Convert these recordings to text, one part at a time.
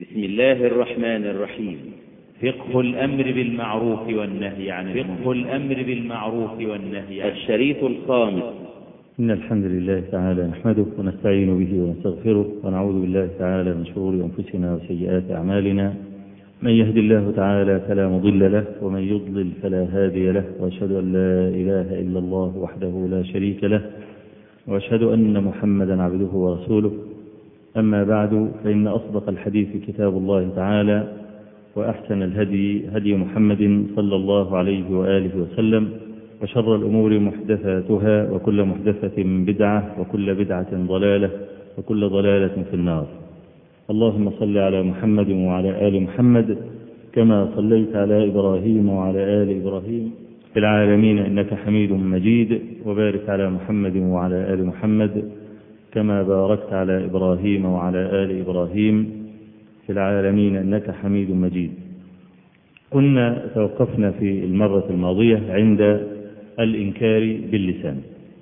بسم الله الرحمن الرحيم فقه الأمر بالمعروف والنهي عن فقه الأمر بالمعروف والنهي عن الشريط الخامس إن الحمد لله تعالى نحمده ونستعين به ونستغفره ونعوذ بالله تعالى من شرور أنفسنا وسيئات أعمالنا من يهد الله تعالى فلا مضل له ومن يضلل فلا هادي له وأشهد أن لا إله إلا الله وحده لا شريك له وأشهد أن محمدا عبده ورسوله أما بعد فإن أصدق الحديث كتاب الله تعالى وأحسن الهدي هدي محمد صلى الله عليه وآله وسلم وشر الأمور محدثاتها وكل محدثة بدعة وكل بدعة ضلالة وكل ضلالة في النار اللهم صل على محمد وعلى آل محمد كما صليت على إبراهيم وعلى آل إبراهيم في العالمين إنك حميد مجيد وبارك على محمد وعلى آل محمد كما باركت على إبراهيم وعلى آل إبراهيم في العالمين إنك حميد مجيد كنا توقفنا في المرة الماضية عند الإنكار باللسان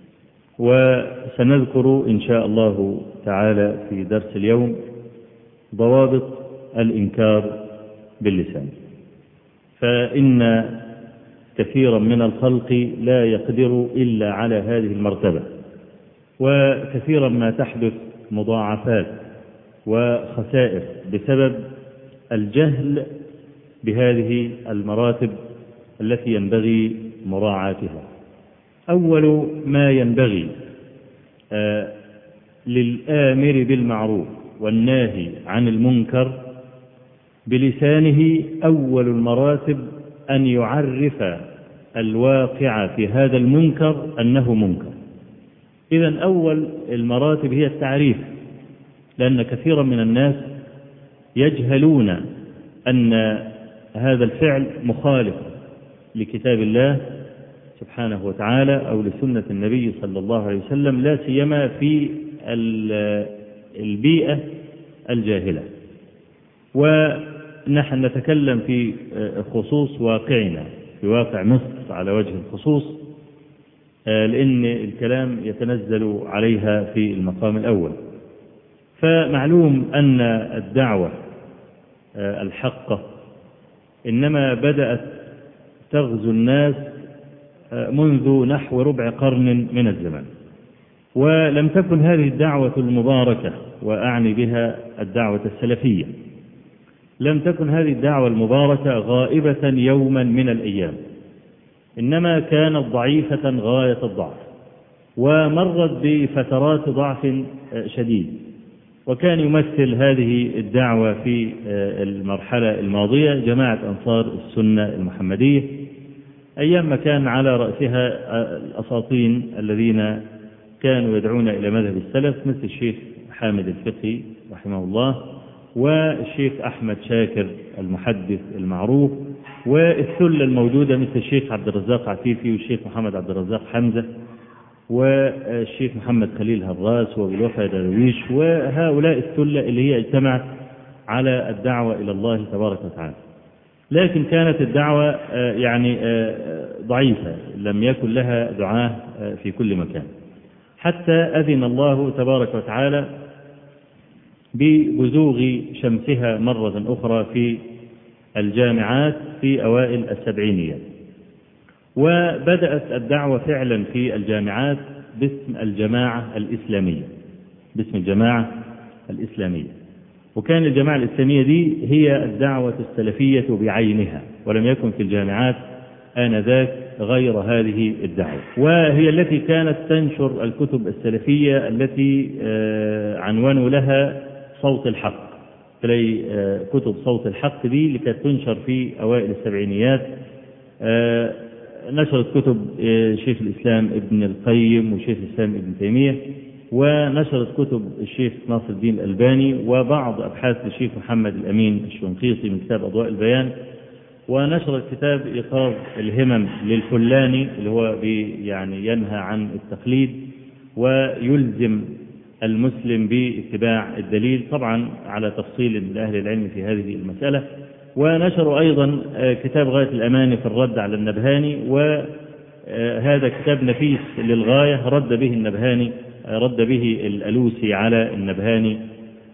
وسنذكر إن شاء الله تعالى في درس اليوم ضوابط الإنكار باللسان فإن كثيرا من الخلق لا يقدر إلا على هذه المرتبة وكثيرا ما تحدث مضاعفات وخسائر بسبب الجهل بهذه المراتب التي ينبغي مراعاتها أول ما ينبغي آه للآمر بالمعروف والناهي عن المنكر بلسانه أول المراتب أن يعرف الواقع في هذا المنكر أنه منكر إذا أول المراتب هي التعريف لأن كثيرا من الناس يجهلون أن هذا الفعل مخالف لكتاب الله سبحانه وتعالى أو لسنة النبي صلى الله عليه وسلم لا سيما في البيئة الجاهلة ونحن نتكلم في خصوص واقعنا في واقع مصر على وجه الخصوص لأن الكلام يتنزل عليها في المقام الأول فمعلوم أن الدعوة الحقة إنما بدأت تغزو الناس منذ نحو ربع قرن من الزمن ولم تكن هذه الدعوة المباركة وأعني بها الدعوة السلفية لم تكن هذه الدعوة المباركة غائبة يوما من الأيام إنما كانت ضعيفة غاية الضعف ومرت بفترات ضعف شديد وكان يمثل هذه الدعوة في المرحلة الماضية جماعة أنصار السنة المحمدية أيام ما كان على رأسها الأساطين الذين كانوا يدعون إلى مذهب السلف مثل الشيخ حامد الفقي رحمه الله والشيخ أحمد شاكر المحدث المعروف والثلة الموجودة مثل الشيخ عبد الرزاق عفيفي والشيخ محمد عبد الرزاق حمزة والشيخ محمد خليل هراس وبالوفا درويش وهؤلاء الثلة اللي هي اجتمعت على الدعوة إلى الله تبارك وتعالى لكن كانت الدعوة يعني ضعيفة لم يكن لها دعاة في كل مكان حتى أذن الله تبارك وتعالى ببزوغ شمسها مرة أخرى في الجامعات في أوائل السبعينيات وبدأت الدعوة فعلا في الجامعات باسم الجماعة الإسلامية باسم الجماعة الإسلامية وكان الجماعة الإسلامية دي هي الدعوة السلفية بعينها ولم يكن في الجامعات آنذاك غير هذه الدعوة وهي التي كانت تنشر الكتب السلفية التي عنوانوا لها صوت الحق تلاقي كتب صوت الحق دي اللي كانت تنشر في أوائل السبعينيات نشرت كتب شيخ الإسلام ابن القيم وشيخ الإسلام ابن تيمية ونشرت كتب الشيخ ناصر الدين الألباني وبعض أبحاث الشيخ محمد الأمين الشنقيطي من كتاب أضواء البيان ونشرت كتاب إيقاظ الهمم للفلاني اللي هو يعني ينهى عن التقليد ويلزم المسلم باتباع الدليل طبعا على تفصيل لأهل العلم في هذه المسألة ونشروا أيضا كتاب غاية الأمان في الرد على النبهاني وهذا كتاب نفيس للغاية رد به النبهاني رد به الألوسي على النبهاني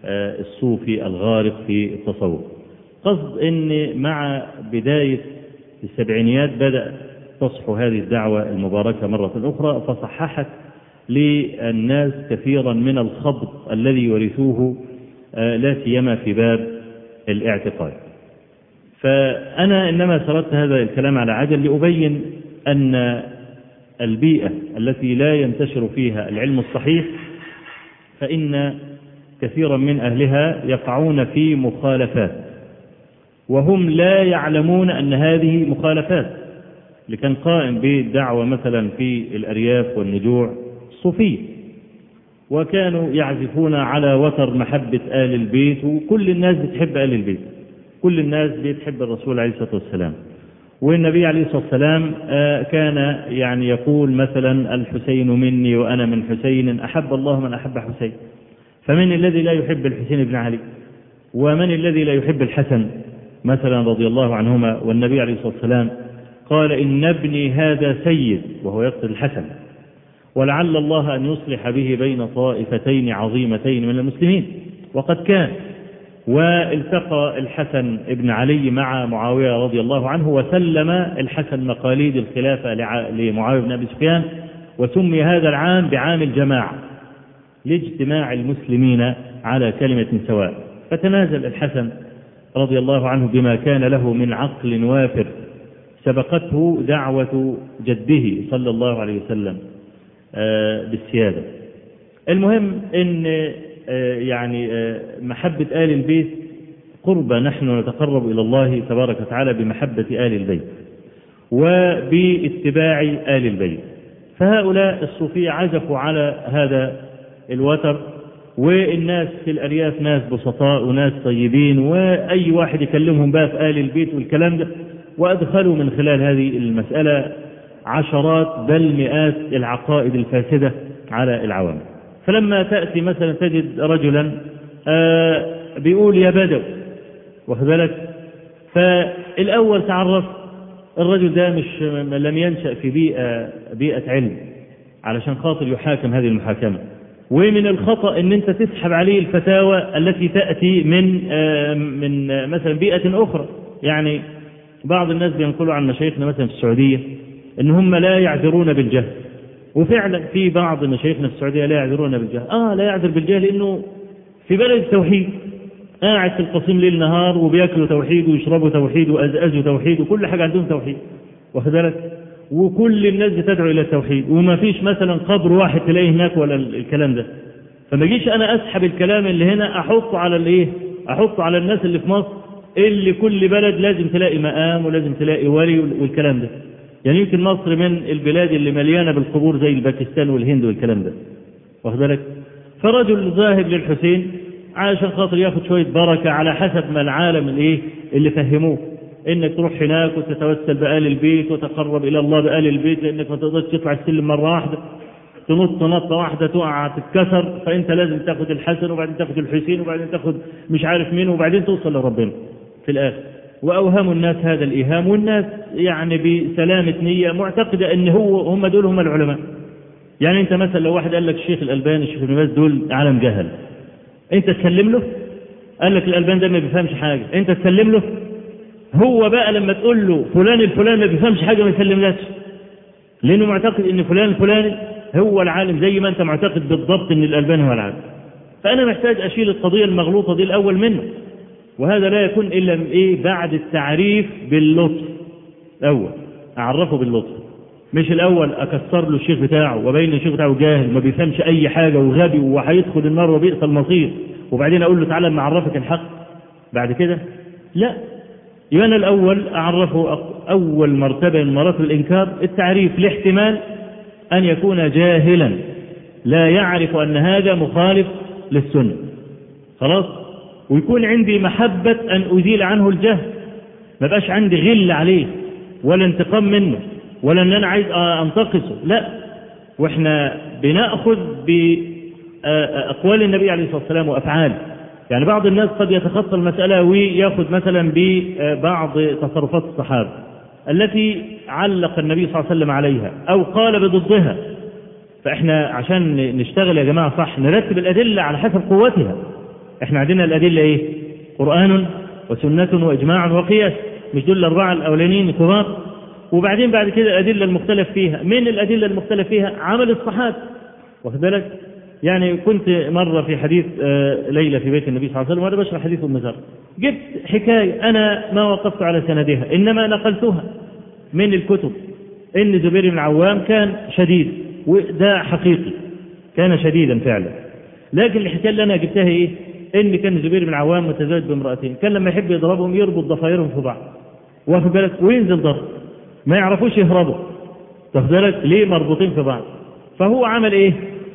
الصوفي الغارق في التصوف قصد ان مع بداية السبعينيات بدأ تصحو هذه الدعوة المباركة مرة أخرى فصححت للناس كثيرا من الخبط الذي يورثوه لا سيما في باب الاعتقاد فأنا إنما سردت هذا الكلام على عجل لأبين أن البيئة التي لا ينتشر فيها العلم الصحيح فإن كثيرا من أهلها يقعون في مخالفات وهم لا يعلمون أن هذه مخالفات اللي كان قائم بالدعوة مثلا في الأرياف والنجوع الصوفية وكانوا يعزفون على وتر محبة آل البيت وكل الناس بتحب آل البيت كل الناس بتحب الرسول عليه الصلاة والسلام والنبي عليه الصلاة والسلام كان يعني يقول مثلا الحسين مني وأنا من حسين أحب الله من أحب حسين فمن الذي لا يحب الحسين بن علي ومن الذي لا يحب الحسن مثلا رضي الله عنهما والنبي عليه الصلاة والسلام قال إن ابني هذا سيد وهو يقصد الحسن ولعل الله أن يصلح به بين طائفتين عظيمتين من المسلمين وقد كان والتقى الحسن بن علي مع معاوية رضي الله عنه وسلم الحسن مقاليد الخلافة لمعاوية بن أبي سفيان وسمي هذا العام بعام الجماعة لاجتماع المسلمين على كلمة سواء فتنازل الحسن رضي الله عنه بما كان له من عقل وافر سبقته دعوة جده صلى الله عليه وسلم بالسيادة المهم ان يعني محبة آل البيت قربة نحن نتقرب إلى الله تبارك وتعالى بمحبة آل البيت وباتباع آل البيت فهؤلاء الصوفية عزفوا على هذا الوتر والناس في الأرياف ناس بسطاء وناس طيبين وأي واحد يكلمهم بقى في آل البيت والكلام ده وأدخلوا من خلال هذه المسألة عشرات بل مئات العقائد الفاسدة على العوام فلما تأتي مثلا تجد رجلا آه بيقول يا بدو واخد بالك فالأول تعرف الرجل ده مش لم ينشأ في بيئة بيئة علم علشان خاطر يحاكم هذه المحاكمة ومن الخطأ ان انت تسحب عليه الفتاوى التي تأتي من آه من آه مثلا بيئة أخرى يعني بعض الناس بينقلوا عن مشايخنا مثلا في السعودية ان هم لا يعذرون بالجهل وفعلا في بعض مشايخنا في السعودية لا يعذرون بالجهل اه لا يعذر بالجهل لانه في بلد التوحيد قاعد في القصيم ليل نهار وبياكلوا توحيد ويشربوا توحيد وأزأزوا توحيد وكل حاجة عندهم توحيد واخد بالك وكل الناس بتدعو إلى التوحيد وما فيش مثلا قبر واحد تلاقيه هناك ولا الكلام ده فما جيش أنا أسحب الكلام اللي هنا أحطه على الإيه أحطه على الناس اللي في مصر اللي كل بلد لازم تلاقي مقام ولازم تلاقي ولي والكلام ده يعني يمكن مصر من البلاد اللي مليانة بالقبور زي الباكستان والهند والكلام ده واخد بالك فرجل ذاهب للحسين علشان خاطر ياخد شوية بركة على حسب ما العالم الايه اللي فهموه انك تروح هناك وتتوسل بآل البيت وتقرب الى الله بآل البيت لانك ما تقدرش تطلع السلم مرة واحدة تنط نطة واحدة تقع تتكسر فانت لازم تاخد الحسن وبعدين تاخد الحسين وبعدين تاخد مش عارف مين وبعدين توصل لربنا في الاخر واوهموا الناس هذا الايهام والناس يعني بسلامة نية معتقدة ان هو هم دول هم العلماء يعني انت مثلا لو واحد قال لك الشيخ الالباني الشيخ ابن باز دول عالم جهل انت تسلم له قال لك الالبان ده ما بيفهمش حاجه انت تسلم له هو بقى لما تقول له فلان الفلاني ما بيفهمش حاجه ما يسلملكش لانه معتقد ان فلان الفلاني هو العالم زي ما انت معتقد بالضبط ان الالبان هو العالم فانا محتاج اشيل القضيه المغلوطه دي الاول منه وهذا لا يكون الا ايه بعد التعريف باللطف الاول اعرفه باللطف مش الاول اكسر له الشيخ بتاعه وبين الشيخ بتاعه جاهل ما بيفهمش اي حاجه وغبي وهيدخل النار وبئس المصير وبعدين اقول له تعالى اما اعرفك الحق بعد كده لا يبقى انا الاول اعرفه اول مرتبه من مراتب الانكار التعريف لاحتمال ان يكون جاهلا لا يعرف ان هذا مخالف للسنه خلاص ويكون عندي محبه ان ازيل عنه الجهل ما بقاش عندي غل عليه ولا انتقام منه ولا ان انا عايز انتقصه لا واحنا بناخذ باقوال النبي عليه الصلاه والسلام وافعاله يعني بعض الناس قد يتخطى المساله وياخذ مثلا ببعض تصرفات الصحابه التي علق النبي صلى الله عليه وسلم عليها او قال بضدها فاحنا عشان نشتغل يا جماعه صح نرتب الادله على حسب قوتها احنا عندنا الأدلة ايه قرآن وسنة وإجماع وقياس مش دول الأربعة الأولانيين الكبار وبعدين بعد كده الأدلة المختلف فيها من الأدلة المختلف فيها عمل الصحابة واخد بالك يعني كنت مرة في حديث ليلى في بيت النبي صلى الله عليه وسلم وأنا بشرح حديث أم زر جبت حكاية أنا ما وقفت على سندها إنما نقلتها من الكتب إن زبير بن عوام كان شديد وده حقيقي كان شديدا فعلا لكن الحكاية اللي أنا جبتها إيه إن كان زبير بن عوام متزوج بامرأتين كان لما يحب يضربهم يربط ضفايرهم في بعض واخد بالك وينزل ضرب ما يعرفوش يهربوا واخد بالك ليه مربوطين في بعض فهو عمل إيه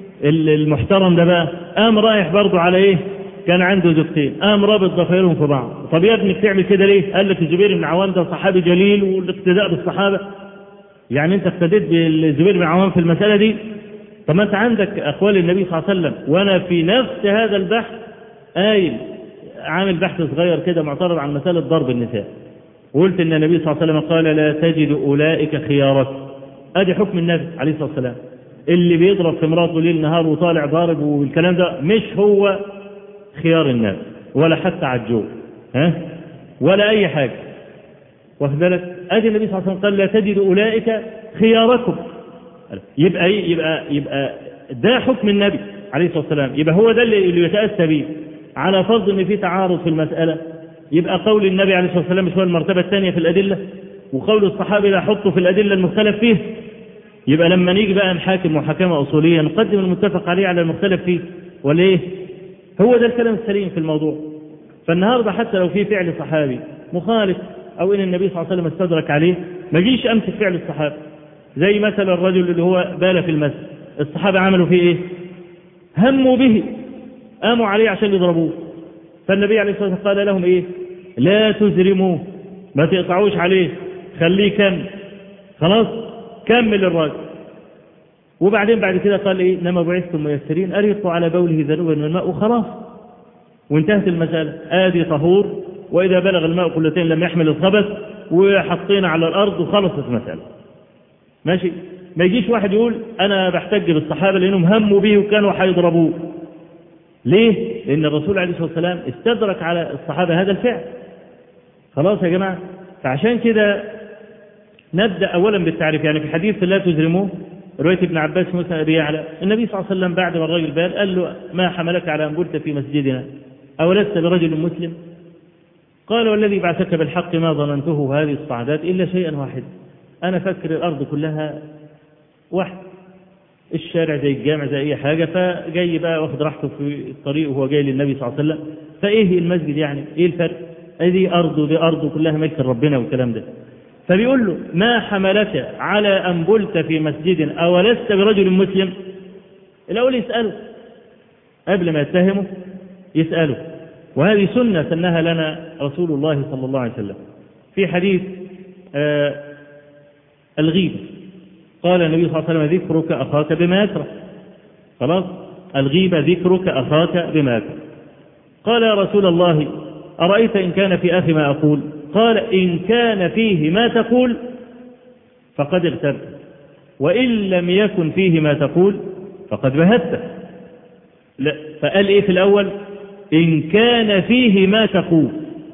المحترم ده بقى قام رايح برضه على ايه كان عنده زوجتين قام رابط ضفايرهم في بعض طب يا ابني بتعمل كده ليه قال لك الزبير بن عوام ده صحابي جليل والاقتداء بالصحابه يعني انت اقتديت بالزبير بن عوام في المساله دي طب ما انت عندك اقوال النبي صلى الله عليه وسلم وانا في نفس هذا البحث قايل عامل بحث صغير كده معترض عن مساله ضرب النساء وقلت ان النبي صلى الله عليه وسلم قال لا تجد اولئك خيارك ادي حكم النبي عليه الصلاه والسلام اللي بيضرب في مراته ليل نهار وطالع ضارب والكلام ده مش هو خيار الناس ولا حتى عجوب ها ولا اي حاجه واخد بالك ادي النبي صلى الله عليه وسلم قال لا تجد اولئك خياركم يبقى ايه يبقى يبقى ده حكم النبي عليه الصلاه والسلام يبقى هو ده اللي يتاسى به على فرض ان في تعارض في المساله يبقى قول النبي عليه الصلاه والسلام مش هو المرتبه الثانيه في الادله وقول الصحابه لا حطوا في الادله المختلف فيه يبقى لما نيجي بقى نحاكم محاكمة أصولية نقدم المتفق عليه على المختلف فيه ولا إيه؟ هو ده الكلام السليم في الموضوع فالنهاردة حتى لو في فعل صحابي مخالف أو إن النبي صلى الله عليه وسلم استدرك عليه ما جيش أمسك فعل الصحابة زي مثلا الرجل اللي هو بال في المسجد الصحابة عملوا فيه إيه؟ هموا به قاموا عليه عشان يضربوه فالنبي عليه الصلاة والسلام قال لهم إيه؟ لا تزرموه ما تقطعوش عليه خليه كم خلاص كمل الراجل وبعدين بعد كده قال ايه انما بعثتم ميسرين اريقوا على بوله ذنوبا من الماء وخلاص وانتهت المساله ادي طهور واذا بلغ الماء قلتين لم يحمل الخبث وحطينا على الارض وخلصت المساله ماشي ما يجيش واحد يقول انا بحتج بالصحابه لانهم هموا به وكانوا هيضربوه ليه لان الرسول عليه الصلاه والسلام استدرك على الصحابه هذا الفعل خلاص يا جماعه فعشان كده نبدأ أولا بالتعريف يعني في حديث لا تجرموه رواية ابن عباس مسلم أبي يعلى النبي صلى الله عليه وسلم بعد ما الرجل بال قال له ما حملك على أن قلت في مسجدنا أو لست برجل مسلم قال والذي بعثك بالحق ما ظننته هذه الصعدات إلا شيئا واحدا أنا فكر الأرض كلها واحد الشارع زي الجامع زي أي حاجة فجاي بقى واخد راحته في الطريق وهو جاي للنبي صلى الله عليه وسلم فإيه المسجد يعني إيه الفرق؟ دي أرض ودي أرض كلها ملك ربنا والكلام ده فبيقول له ما حملك على أن بلت في مسجد أو لست برجل مسلم الأول يسأله قبل ما يتهمه يسأله وهذه سنة سنها لنا رسول الله صلى الله عليه وسلم في حديث آه الغيبة قال النبي صلى الله عليه وسلم ذكرك أخاك بما يكره خلاص الغيبة ذكرك أخاك بما يكره قال يا رسول الله أرأيت إن كان في أخي ما أقول قال إن كان فيه ما تقول فقد اغتبت وإن لم يكن فيه ما تقول فقد بهته لا فقال إيه في الأول إن كان فيه ما تقول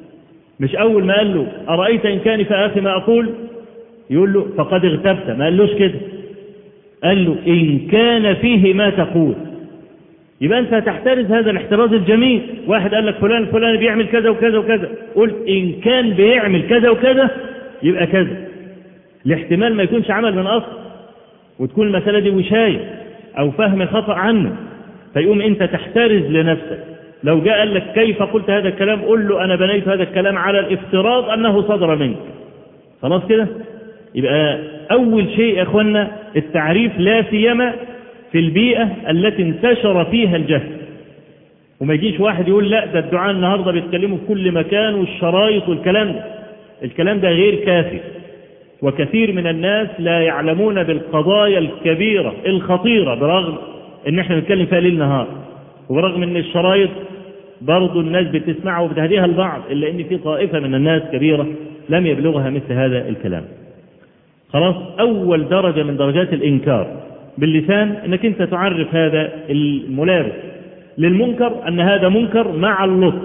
مش أول ما قال له أرأيت إن كان في أخي ما أقول يقول له فقد اغتبت ما قالوش كده قال له إن كان فيه ما تقول يبقى أنت هتحترز هذا الاحتراز الجميل واحد قال لك فلان فلان بيعمل كذا وكذا وكذا قلت إن كان بيعمل كذا وكذا يبقى كذا الاحتمال ما يكونش عمل من أصل وتكون المسألة دي وشاية أو فهم خطأ عنه فيقوم أنت تحترز لنفسك لو جاء قال لك كيف قلت هذا الكلام قل له أنا بنيت هذا الكلام على الافتراض أنه صدر منك خلاص كده يبقى أول شيء يا أخوانا التعريف لا سيما في البيئة التي انتشر فيها الجهل وما يجيش واحد يقول لا ده الدعاء النهاردة بيتكلموا في كل مكان والشرايط والكلام ده الكلام ده غير كافي وكثير من الناس لا يعلمون بالقضايا الكبيرة الخطيرة برغم ان احنا بنتكلم فيها ليل نهار وبرغم ان الشرايط برضو الناس بتسمعها وبتهديها البعض الا ان في طائفة من الناس كبيرة لم يبلغها مثل هذا الكلام خلاص اول درجة من درجات الانكار باللسان انك انت تعرف هذا الملابس للمنكر أن هذا منكر مع اللطف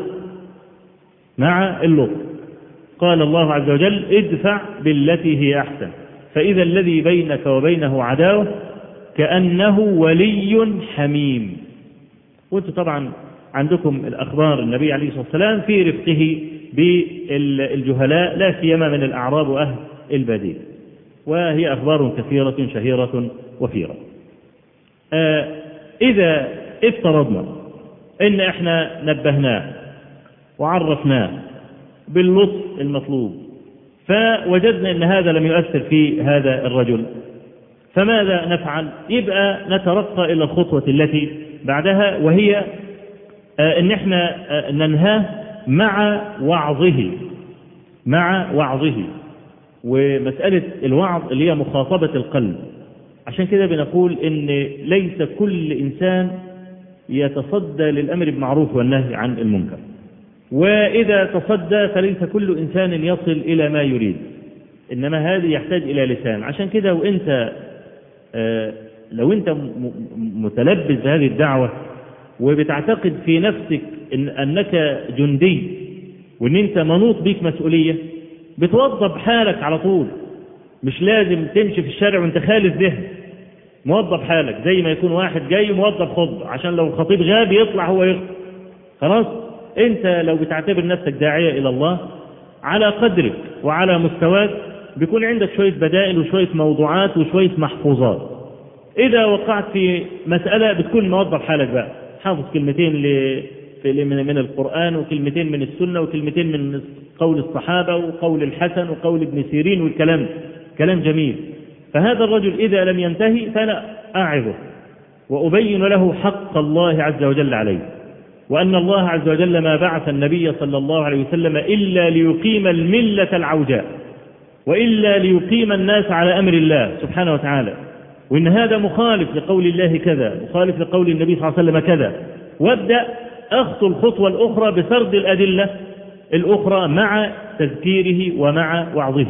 مع اللطف قال الله عز وجل ادفع بالتي هي أحسن فإذا الذي بينك وبينه عداوة كأنه ولي حميم وانتم طبعا عندكم الأخبار النبي عليه الصلاة والسلام في رفقه بالجهلاء لا سيما من الأعراب وأهل البديل وهي أخبار كثيرة شهيرة وفيرة آه إذا افترضنا إن إحنا نبهناه وعرفناه باللطف المطلوب فوجدنا أن هذا لم يؤثر في هذا الرجل فماذا نفعل يبقى نترقى إلى الخطوة التي بعدها وهي آه أن احنا آه ننهاه مع وعظه مع وعظه ومسألة الوعظ اللي هي مخاطبة القلب عشان كده بنقول ان ليس كل انسان يتصدى للامر بالمعروف والنهي عن المنكر واذا تصدى فليس كل انسان يصل الى ما يريد انما هذه يحتاج الى لسان عشان كده وانت آه لو انت متلبس بهذه الدعوه وبتعتقد في نفسك إن انك جندي وان انت منوط بيك مسؤوليه بتوظف حالك على طول مش لازم تمشي في الشارع وانت خالي الذهن موظف حالك زي ما يكون واحد جاي موظف خطبه عشان لو الخطيب غاب يطلع هو يخطب خلاص انت لو بتعتبر نفسك داعيه الى الله على قدرك وعلى مستواك بيكون عندك شويه بدائل وشويه موضوعات وشويه محفوظات اذا وقعت في مساله بتكون موظف حالك بقى حافظ كلمتين ل... من من القرآن وكلمتين من السنة وكلمتين من قول الصحابة وقول الحسن وقول ابن سيرين والكلام ده كلام جميل فهذا الرجل إذا لم ينتهي فأنا أعظه وأبين له حق الله عز وجل عليه وأن الله عز وجل ما بعث النبي صلى الله عليه وسلم إلا ليقيم الملة العوجاء وإلا ليقيم الناس على أمر الله سبحانه وتعالى وإن هذا مخالف لقول الله كذا مخالف لقول النبي صلى الله عليه وسلم كذا وابدأ أخطو الخطوة الأخرى بسرد الأدلة الأخرى مع تذكيره ومع وعظه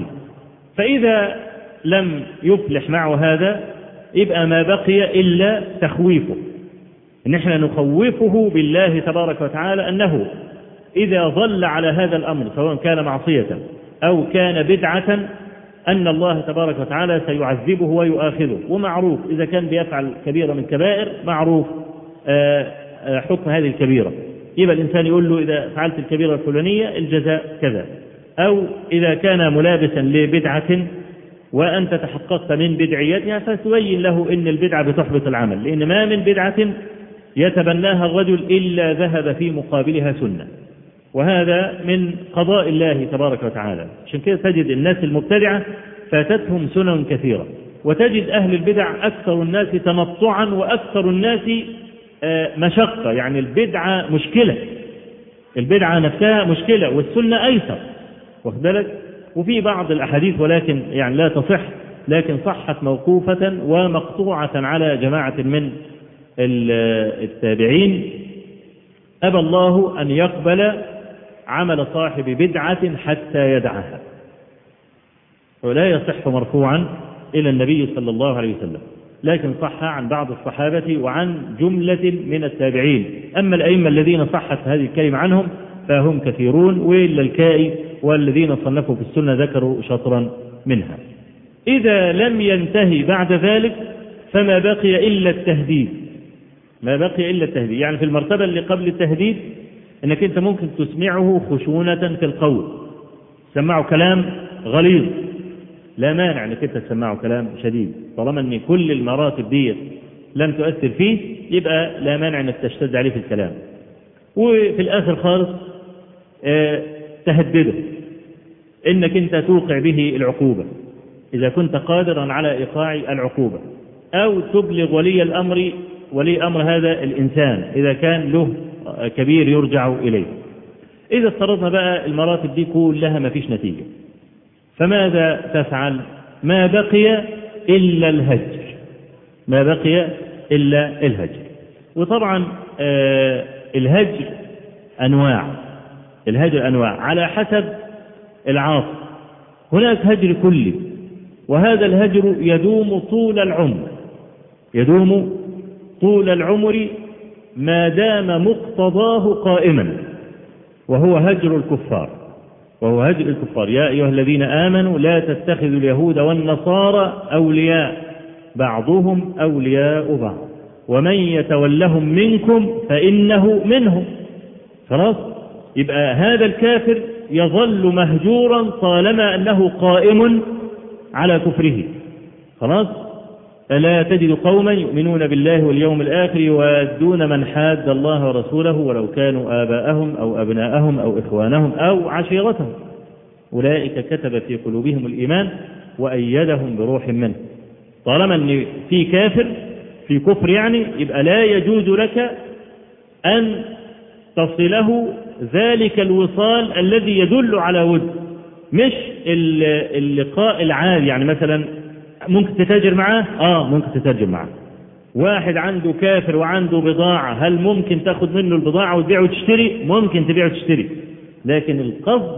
فإذا لم يفلح معه هذا يبقى ما بقي إلا تخويفه إن احنا نخوفه بالله تبارك وتعالى أنه إذا ظل على هذا الأمر سواء كان معصية أو كان بدعة أن الله تبارك وتعالى سيعذبه ويؤاخذه ومعروف إذا كان بيفعل كبيرة من كبائر معروف آآ حكم هذه الكبيرة يبقى الإنسان يقول له إذا فعلت الكبيرة الفلانية الجزاء كذا أو إذا كان ملابسا لبدعة وأنت تحققت من بدعيتها فتبين له أن البدعة بتحبط العمل لأن ما من بدعة يتبناها الرجل إلا ذهب في مقابلها سنة وهذا من قضاء الله تبارك وتعالى عشان كده تجد الناس المبتدعة فاتتهم سنن كثيرة وتجد أهل البدع أكثر الناس تنطعا وأكثر الناس مشقة يعني البدعة مشكلة البدعة نفسها مشكلة والسنة أيسر واخد بالك وفي بعض الأحاديث ولكن يعني لا تصح لكن صحت موقوفة ومقطوعة على جماعة من التابعين أبى الله أن يقبل عمل صاحب بدعة حتى يدعها ولا يصح مرفوعا إلى النبي صلى الله عليه وسلم لكن صح عن بعض الصحابة وعن جملة من التابعين أما الأئمة الذين صحت هذه الكلمة عنهم فهم كثيرون وإلا الكائي والذين صنفوا في السنة ذكروا شطرا منها إذا لم ينتهي بعد ذلك فما بقي إلا التهديد ما بقي إلا التهديد يعني في المرتبة اللي قبل التهديد أنك أنت ممكن تسمعه خشونة في القول سمعه كلام غليظ لا مانع انك انت تسمعه كلام شديد طالما ان كل المراتب دي لم تؤثر فيه يبقى لا مانع انك تشتد عليه في الكلام وفي الاخر خالص اه تهدده انك انت توقع به العقوبة اذا كنت قادرا على ايقاع العقوبة او تبلغ ولي الامر ولي امر هذا الانسان اذا كان له كبير يرجع اليه اذا افترضنا بقى المراتب دي كلها ما فيش نتيجه فماذا تفعل ما بقي إلا الهجر ما بقي إلا الهجر وطبعا آه الهجر أنواع الهجر أنواع على حسب العاصر هناك هجر كلي وهذا الهجر يدوم طول العمر يدوم طول العمر ما دام مقتضاه قائما وهو هجر الكفار وهو هجر الكفار يا أيها الذين آمنوا لا تتخذوا اليهود والنصارى أولياء بعضهم أولياء بعض ومن يتولهم منكم فإنه منهم خلاص يبقى هذا الكافر يظل مهجورا طالما أنه قائم على كفره خلاص ألا تجد قوما يؤمنون بالله واليوم الآخر يوادون من حاد الله ورسوله ولو كانوا آباءهم أو أبناءهم أو إخوانهم أو عشيرتهم أولئك كتب في قلوبهم الإيمان وأيدهم بروح منه طالما أن في كافر في كفر يعني يبقى لا يجوز لك أن تصله ذلك الوصال الذي يدل على ود مش اللقاء العادي يعني مثلا ممكن تتاجر معاه اه ممكن تتاجر معاه واحد عنده كافر وعنده بضاعة هل ممكن تاخد منه البضاعة وتبيع وتشتري ممكن تبيع وتشتري لكن القصد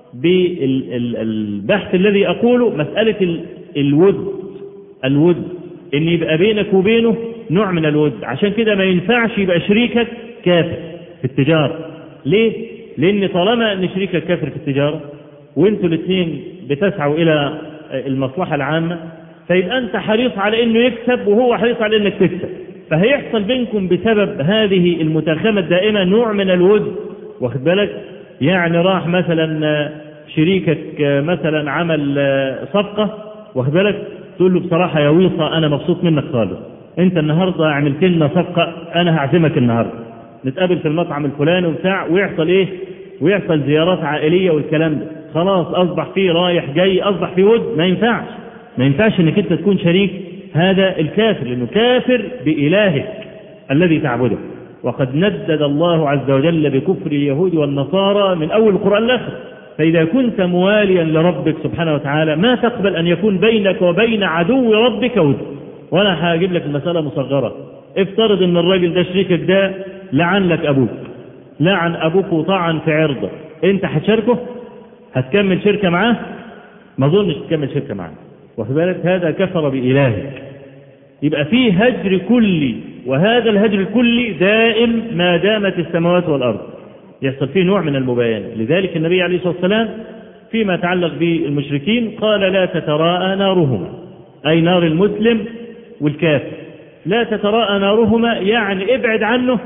بالبحث الذي أقوله مسألة الود الود ان يبقى بينك وبينه نوع من الود عشان كده ما ينفعش يبقى شريكك كافر في التجارة ليه؟ لأن طالما أن شريكك كافر في التجارة وانتوا الاثنين بتسعوا إلى المصلحة العامة فيبقى أنت حريص على أنه يكسب وهو حريص على أنك تكسب فهيحصل بينكم بسبب هذه المتاخمة الدائمة نوع من الود واخد بالك يعني راح مثلا شريكك مثلا عمل صفقة واخد بالك تقول له بصراحة يا ويصة أنا مبسوط منك خالص أنت النهاردة عملت لنا صفقة أنا هعزمك النهاردة نتقابل في المطعم الفلاني وبتاع ويحصل إيه ويحصل زيارات عائلية والكلام ده خلاص أصبح فيه رايح جاي أصبح فيه ود ما ينفعش ما ينفعش انك انت تكون شريك هذا الكافر لانه كافر بإلهك الذي تعبده وقد ندد الله عز وجل بكفر اليهود والنصارى من أول القرآن الآخر فإذا كنت مواليا لربك سبحانه وتعالى ما تقبل أن يكون بينك وبين عدو ربك ود وأنا هجيب لك المسألة مصغرة افترض أن الراجل ده شريكك ده لعن لك أبوك لعن أبوك وطعن في عرضه أنت هتشاركه هتكمل شركة معاه ما أظنش تكمل شركة معاه واخد بالك هذا كفر بإلهك يبقى فيه هجر كلي وهذا الهجر الكلي دائم ما دامت السماوات والأرض يحصل فيه نوع من المباينة لذلك النبي عليه الصلاة والسلام فيما يتعلق بالمشركين قال لا تتراءى نارهما أي نار المسلم والكافر لا تتراءى نارهما يعني ابعد عنه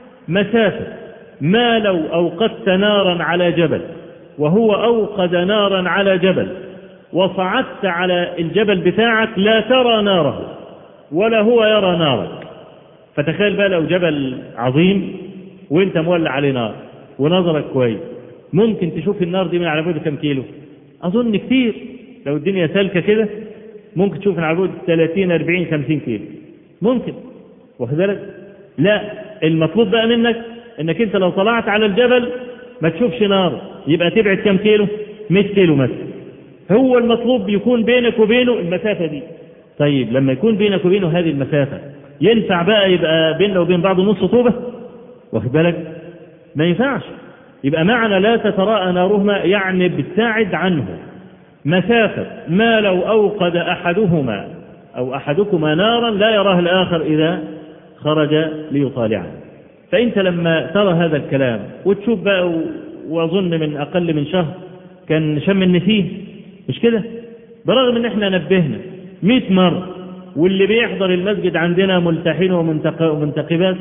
مسافة ما لو أوقدت نارا على جبل وهو أوقد نارا على جبل وصعدت على الجبل بتاعك لا ترى ناره ولا هو يرى نارك فتخيل بقى لو جبل عظيم وانت مولع عليه نار ونظرك كويس ممكن تشوف النار دي من على بعد كم كيلو اظن كتير لو الدنيا سالكه كده ممكن تشوف من على بعد 30 40 50 كيلو ممكن واخد بالك لا المطلوب بقى منك انك انت لو طلعت على الجبل ما تشوفش نار يبقى تبعد كم كيلو 100 كيلو مثلا هو المطلوب يكون بينك وبينه المسافة دي طيب لما يكون بينك وبينه هذه المسافة ينفع بقى يبقى بيننا وبين بعض نص طوبة واخد بالك ما ينفعش يبقى معنى لا تتراءى نارهما يعني بتبتعد عنه مسافة ما لو أوقد أحدهما أو أحدكما نارا لا يراه الآخر إذا خرج ليطالعه فأنت لما ترى هذا الكلام وتشوف بقى وأظن من أقل من شهر كان شم النسيم مش كده برغم ان احنا نبهنا 100 مرة واللي بيحضر المسجد عندنا ملتحين ومنتقبات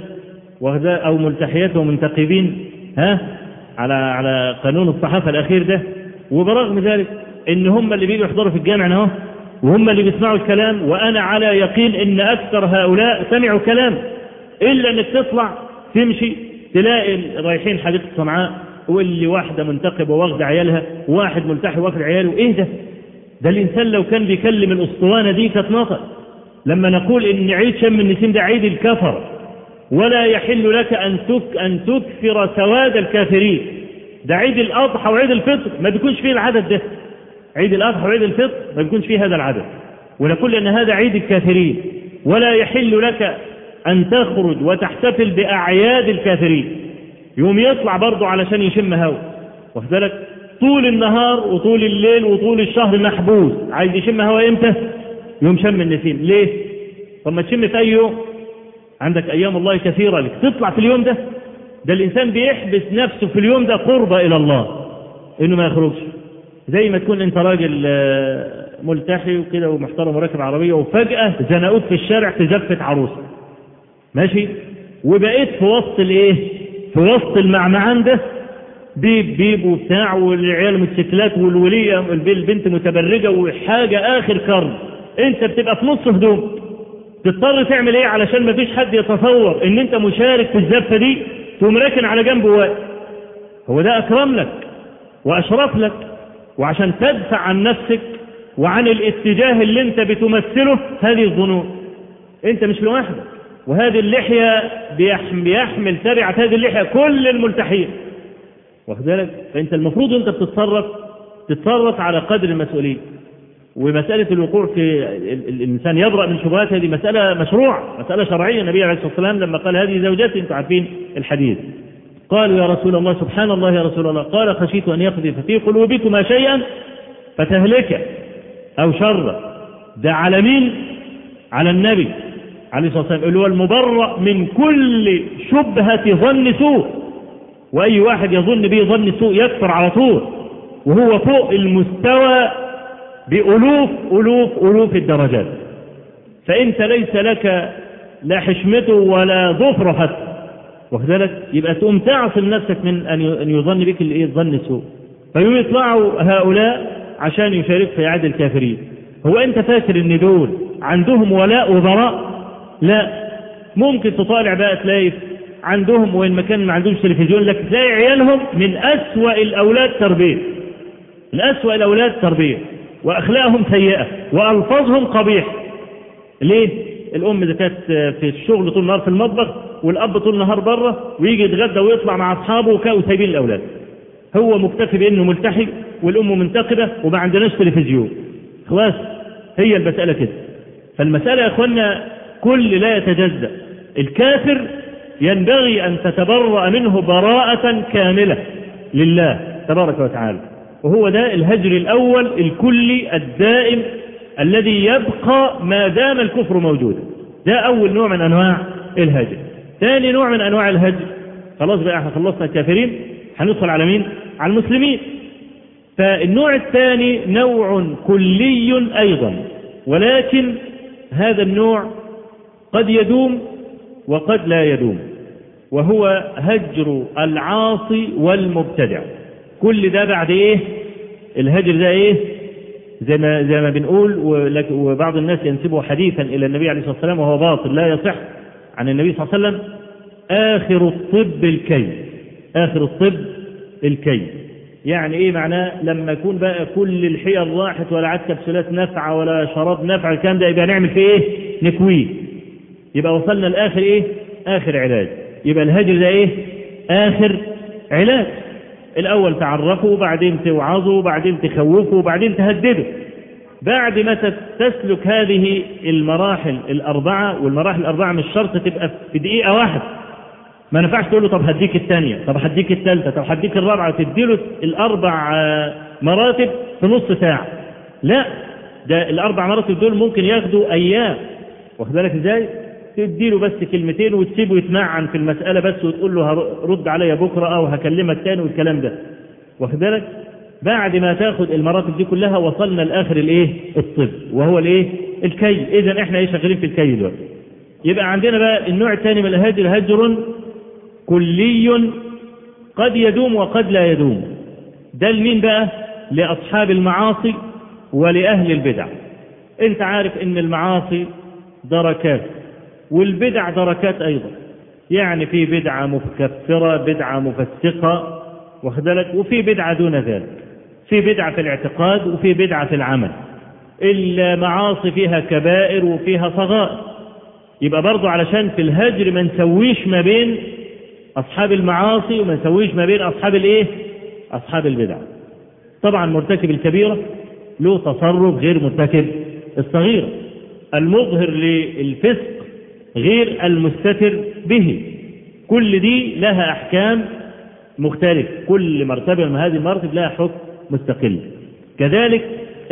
او ملتحيات ومنتقبين ها على على قانون الصحافة الاخير ده وبرغم ذلك ان هم اللي بيجوا يحضروا في الجامع اهو وهم اللي بيسمعوا الكلام وانا على يقين ان اكثر هؤلاء سمعوا كلام الا انك تطلع تمشي تلاقي رايحين حديقة صنعاء واللي واحدة منتقبة واخدة عيالها وواحد ملتحي واخد عياله ايه ده ده الانسان لو كان بيكلم الاسطوانة دي كانت نطق لما نقول ان عيد شم النسيم ده عيد الكفر ولا يحل لك ان تك ان تكثر سواد الكافرين ده عيد الاضحى وعيد الفطر ما بيكونش فيه العدد ده عيد الاضحى وعيد الفطر ما بيكونش فيه هذا العدد ونقول ان هذا عيد الكافرين ولا يحل لك ان تخرج وتحتفل باعياد الكافرين يوم يطلع برضه علشان يشم هوا واخد بالك طول النهار وطول الليل وطول الشهر محبوس عايز يشم هوا امتى يوم شم النسيم ليه طب ما تشم في اي يوم عندك أيام الله كثيرة لك تطلع في اليوم ده ده الإنسان بيحبس نفسه في اليوم ده قربة إلى الله إنه ما يخرجش زي ما تكون أنت راجل آه، ملتحي وكده ومحترم وراكب عربية وفجأة زنقوك في الشارع في زفة عروسة ماشي وبقيت في وسط الايه في وسط المعمعان ده بيب بيب وبتاع والعيال موتوسيكلات والولية البنت متبرجة وحاجة آخر كرب أنت بتبقى في نص هدوم تضطر تعمل إيه علشان ما فيش حد يتصور إن أنت مشارك في الزفة دي تقوم راكن على جنب واقف هو ده أكرم لك وأشرف لك وعشان تدفع عن نفسك وعن الاتجاه اللي أنت بتمثله هذه الظنون أنت مش لوحدك وهذه اللحية بيحمل, بيحمل تبعة هذه اللحية كل الملتحين واخد بالك فانت المفروض انت بتتصرف تتصرف على قدر المسؤوليه ومسألة الوقوع في الإنسان يبرأ من شبهات هذه مسألة مشروعة مسألة شرعية النبي عليه الصلاة والسلام لما قال هذه زوجتي أنتم عارفين الحديث قالوا يا رسول الله سبحان الله يا رسول الله قال خشيت أن يقذف في قلوبكما شيئا فتهلك أو شر ده على مين على النبي عليه الصلاة والسلام اللي هو المبرأ من كل شبهة ظن سوء وأي واحد يظن به ظن سوء يكفر على طول وهو فوق المستوى بألوف ألوف ألوف الدرجات فأنت ليس لك لا حشمته ولا ظفره حتى وكذلك يبقى تقوم تعصم نفسك من أن يظن بك الإيه الظن سوء فيقوم يطلعوا هؤلاء عشان يشارك في عاد الكافرين هو أنت فاكر أن دول عندهم ولاء وبراء لا ممكن تطالع بقى تلاقي عندهم وين ما كان ما عندهمش تلفزيون لكن تلاقي عيالهم من أسوأ الأولاد تربية من أسوأ الأولاد تربية وأخلاقهم سيئة وألفاظهم قبيح ليه؟ الأم إذا كانت في الشغل طول النهار في المطبخ والأب طول النهار بره ويجي يتغدى ويطلع مع أصحابه وكانوا سايبين الأولاد هو مكتفي بأنه ملتحي والأم منتقدة وما عندناش تلفزيون خلاص هي المسألة كده فالمسألة يا أخوانا كل لا يتجزأ الكافر ينبغي أن تتبرأ منه براءة كاملة لله تبارك وتعالى وهو ده الهجر الأول الكلي الدائم الذي يبقى ما دام الكفر موجودا ده أول نوع من أنواع الهجر ثاني نوع من أنواع الهجر خلاص بقى احنا خلصنا الكافرين هندخل على مين على المسلمين فالنوع الثاني نوع كلي أيضا ولكن هذا النوع قد يدوم وقد لا يدوم وهو هجر العاصي والمبتدع كل ده بعد ايه الهجر ده ايه زي ما زي ما بنقول وبعض الناس ينسبه حديثا الى النبي عليه الصلاه والسلام وهو باطل لا يصح عن النبي صلى الله عليه وسلم اخر الطب الكي اخر الطب الكي يعني ايه معناه لما يكون بقى كل الحيل راحت ولا عاد كبسولات نافعه ولا شراب نافع الكلام ده يبقى نعمل فيه ايه نكويه يبقى وصلنا لاخر ايه اخر علاج يبقى الهجر ده ايه اخر علاج الاول تعرفه وبعدين توعظه وبعدين تخوفه وبعدين تهدده بعد ما تسلك هذه المراحل الاربعه والمراحل الاربعه مش شرط تبقى في دقيقه واحده ما ينفعش تقول له طب هديك الثانيه طب هديك الثالثه طب هديك الرابعه تديله الاربع مراتب في نص ساعه لا ده الاربع مراتب دول ممكن ياخدوا ايام واخد بالك ازاي تديله بس كلمتين وتسيبه يتمعن في المسألة بس وتقول له رد عليا بكرة أو هكلمك تاني والكلام ده واخد بالك بعد ما تاخد المراتب دي كلها وصلنا لآخر الايه الطب وهو الايه الكي إذا احنا ايه شغالين في الكي دلوقتي يبقى عندنا بقى النوع الثاني من الهجر هجر كلي قد يدوم وقد لا يدوم ده لمين بقى لأصحاب المعاصي ولأهل البدع انت عارف ان المعاصي دركات والبدع دركات أيضا يعني في بدعة مكفرة بدعة مفسقة واخدلك وفي بدعة دون ذلك في بدعة في الاعتقاد وفي بدعة في العمل المعاصي فيها كبائر وفيها صغائر يبقى برضو علشان في الهجر ما نسويش ما بين أصحاب المعاصي وما نسويش ما بين أصحاب الإيه أصحاب البدع طبعا مرتكب الكبيرة له تصرف غير مرتكب الصغيرة المظهر للفسق غير المستتر به كل دي لها أحكام مختلفة كل مرتبة من هذه المراتب لها حكم مستقل كذلك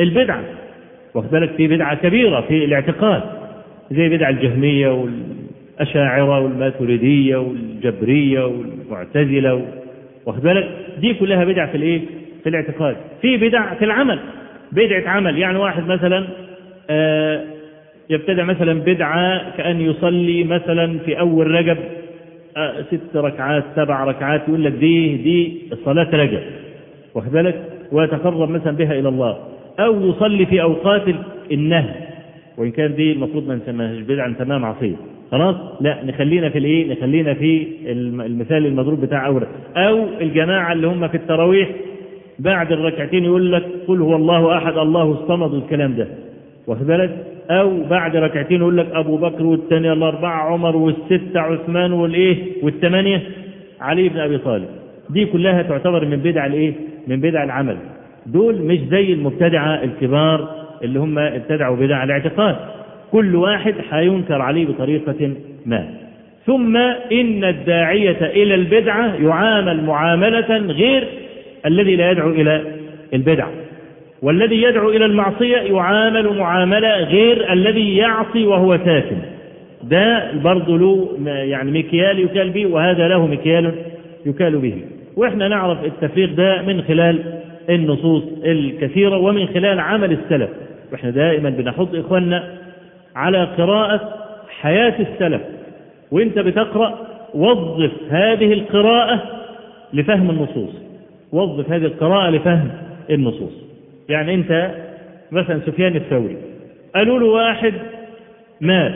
البدعة واخد بالك في بدعة كبيرة في الاعتقاد زي بدع الجهمية الأشاعرة والماتريدية والجبرية والمعتزلة واخد بالك دي كلها بدع في الايه؟ في الاعتقاد في بدع في العمل بدعة عمل يعني واحد مثلا آه يبتدع مثلا بدعة كأن يصلي مثلا في أول رجب آه ست ركعات سبع ركعات يقول لك دي دي صلاة رجب واخد بالك ويتقرب مثلا بها إلى الله أو يصلي في أوقات النهي وإن كان دي المفروض ما نسميهاش بدعة نسميها معصية خلاص لا نخلينا في الايه نخلينا في المثال المضروب بتاع أورا أو الجماعة اللي هم في التراويح بعد الركعتين يقول لك قل هو الله أحد الله الصمد والكلام ده واخد بالك أو بعد ركعتين يقول لك أبو بكر والثانية الأربعة عمر والستة عثمان والإيه والثمانية علي بن أبي طالب دي كلها تعتبر من بدع الإيه من بدع العمل دول مش زي المبتدعة الكبار اللي هم ابتدعوا بدع الاعتقاد كل واحد هينكر عليه بطريقة ما ثم إن الداعية إلى البدعة يعامل معاملة غير الذي لا يدعو إلى البدعة والذي يدعو إلى المعصية يعامل معاملة غير الذي يعصي وهو ساكن ده برضه له يعني مكيال يكال به وهذا له مكيال يكال به واحنا نعرف التفريق ده من خلال النصوص الكثيرة ومن خلال عمل السلف واحنا دائما بنحط إخواننا على قراءة حياة السلف وانت بتقرأ وظف هذه القراءة لفهم النصوص وظف هذه القراءة لفهم النصوص يعني انت مثلا سفيان الثوري قالوا له واحد مات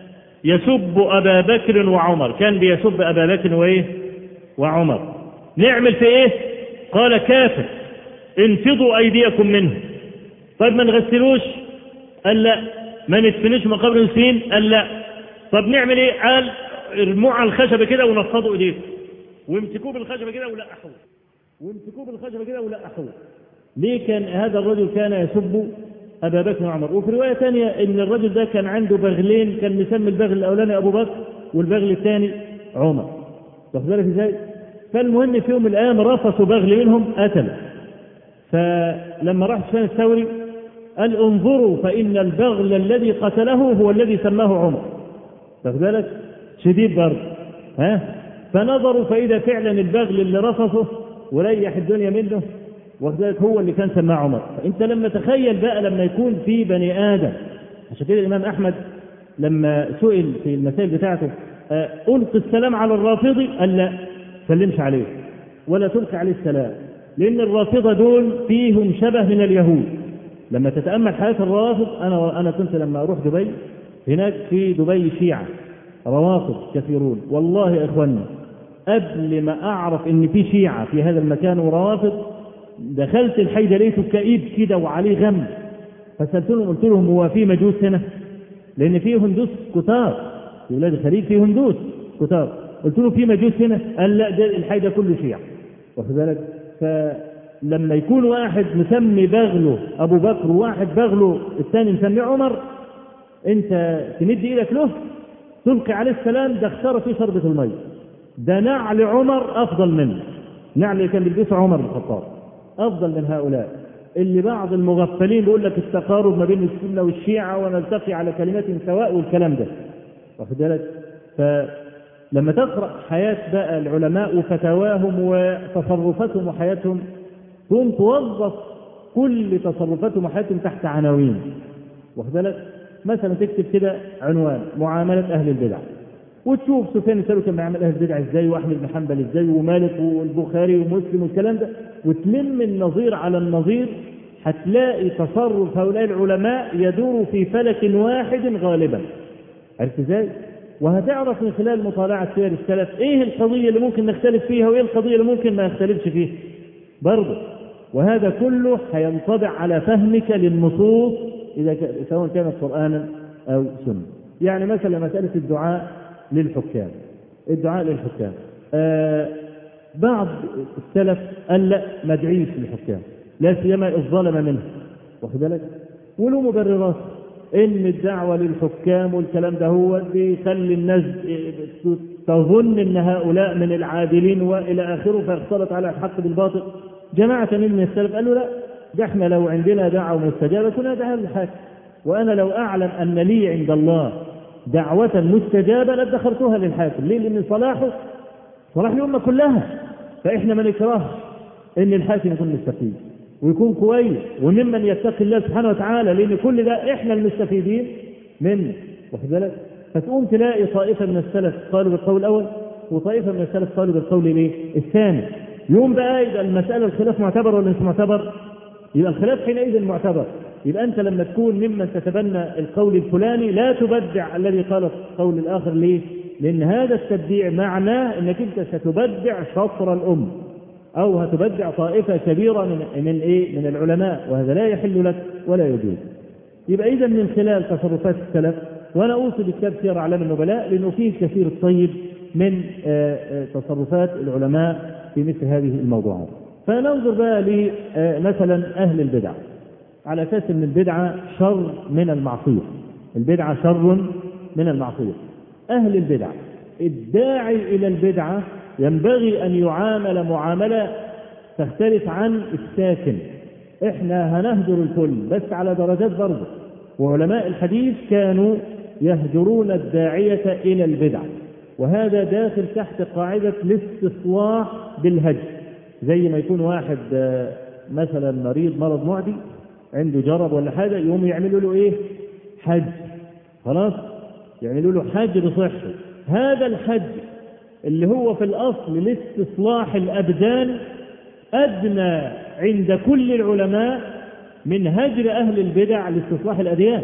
يسب أبا بكر وعمر كان بيسب أبا بكر وإيه وعمر نعمل في إيه قال كافر انفضوا أيديكم منه طيب ما نغسلوش قال لا ما ندفنوش مقابر المسلمين قال لا طب نعمل ايه قال ارموه على الخشبه كده ونفضوا ايديكم وامسكوه بالخشبه كده ولقحوه وامسكوه بالخشبه كده ولقحوه ليه كان هذا الرجل كان يسب ابا بكر وعمر وفي روايه ثانيه ان الرجل ده كان عنده بغلين كان مسمي البغل الاولاني ابو بكر والبغل الثاني عمر واخد بالك ازاي؟ فالمهم في يوم من الايام رفصوا بغل منهم قتله فلما راح سفيان الثوري قال انظروا فإن البغل الذي قتله هو الذي سماه عمر واخد بالك شديد برضه ها فنظروا فإذا فعلا البغل اللي رفضه وريح الدنيا منه واخد بالك هو اللي كان سماه عمر فأنت لما تخيل بقى لما يكون في بني آدم عشان كده الإمام أحمد لما سئل في المسائل بتاعته ألقي السلام على الرافضي قال لا سلمش عليه ولا تلقي عليه السلام لأن الرافضة دول فيهم شبه من اليهود لما تتأمل حياة الروافض أنا أنا كنت لما أروح دبي هناك في دبي شيعة روافض كثيرون والله يا إخواننا قبل ما أعرف إن في شيعة في هذا المكان وروافض دخلت الحي ده لقيته كئيب كده وعليه غم فسألتهم قلت لهم هو في مجوس هنا؟ لأن في هندوس كتار في بلاد الخليج في هندوس كتار قلت له في مجوس هنا؟ قال لا ده الحي ده كله شيعة واخد بالك؟ فلما يكون واحد مسمي بغله ابو بكر وواحد بغله الثاني مسميه عمر انت تمد ايدك له تلقي عليه السلام ده اختار فيه شربة المية ده نعل عمر افضل منه نعل اللي كان بيلبسه عمر بن الخطاب افضل من هؤلاء اللي بعض المغفلين بيقول لك التقارب ما بين السنه والشيعه ونلتقي على كلمات سواء والكلام ده واخد بالك فلما تقرا حياه بقى العلماء وفتاواهم وتصرفاتهم وحياتهم تقوم توظف كل تصرفاتهم وحياتهم تحت عناوين واخد بالك مثلا تكتب كده عنوان معامله اهل البدع وتشوف سفيان الثوري كان بيعمل اهل البدع ازاي واحمد بن حنبل ازاي ومالك والبخاري ومسلم والكلام ده وتلم النظير على النظير هتلاقي تصرف هؤلاء العلماء يدور في فلك واحد غالبا عرفت ازاي؟ وهتعرف من خلال مطالعة سير السلف ايه القضية اللي ممكن نختلف فيها وايه القضية اللي ممكن ما نختلفش فيها برضه وهذا كله هينطبع على فهمك للنصوص إذا ك... سواء كانت قرآنا أو سنة يعني مثلا مسألة الدعاء للحكام الدعاء للحكام آه بعض السلف قال لا ما ادعيش للحكام لا سيما الظلم منه واخد بالك وله مبررات ان الدعوه للحكام والكلام ده هو بيخلي الناس تظن ان هؤلاء من العادلين والى اخره فيختلط على الحق بالباطل جماعه من السلف قالوا لا ده احنا لو عندنا دعوه مستجابه كنا ندعها للحاكم وانا لو اعلم ان لي عند الله دعوة مستجابة لادخرتها للحاكم ليه لأن صلاحه صلاح الأمة كلها فإحنا ما نكرهش إن الحاكم يكون مستفيد ويكون كويس وممن يتقي الله سبحانه وتعالى لأن كل ده إحنا المستفيدين منه واخد بالك فتقوم تلاقي طائفة من السلف قالوا بالقول الأول وطائفة من السلف قالوا بالقول الايه؟ الثاني يوم بقى يبقى المسألة الخلاف معتبر ولا مش معتبر؟ يبقى الخلاف حينئذ معتبر يبقى أنت لما تكون ممن تتبنى القول الفلاني لا تبدع الذي قال القول الآخر ليه؟ لأن هذا التبديع معناه أنك أنت ستبدع شطر الأم أو هتبدع طائفة كبيرة من من إيه؟ من العلماء وهذا لا يحل لك ولا يجوز. يبقى إذا من خلال تصرفات السلف وأنا أوصي بكتاب سير أعلام النبلاء لأنه فيه كثير الطيب من تصرفات العلماء في مثل هذه الموضوعات. فننظر بقى لمثلا أهل البدع على أساس أن البدعة شر من المعصية. البدعة شر من المعصية. أهل البدع الداعي إلى البدعة ينبغي أن يعامل معاملة تختلف عن الساكن. إحنا هنهجر الكل بس على درجات برضه. وعلماء الحديث كانوا يهجرون الداعية إلى البدع. وهذا داخل تحت قاعدة الاستصلاح بالهجر زي ما يكون واحد مثلا مريض مرض معدي عنده جرب ولا حاجة يقوم يعملوا له ايه حج خلاص يعملوا له حج لصحته هذا الحج اللي هو في الأصل لاستصلاح الأبدان أدنى عند كل العلماء من هجر أهل البدع لاستصلاح الأديان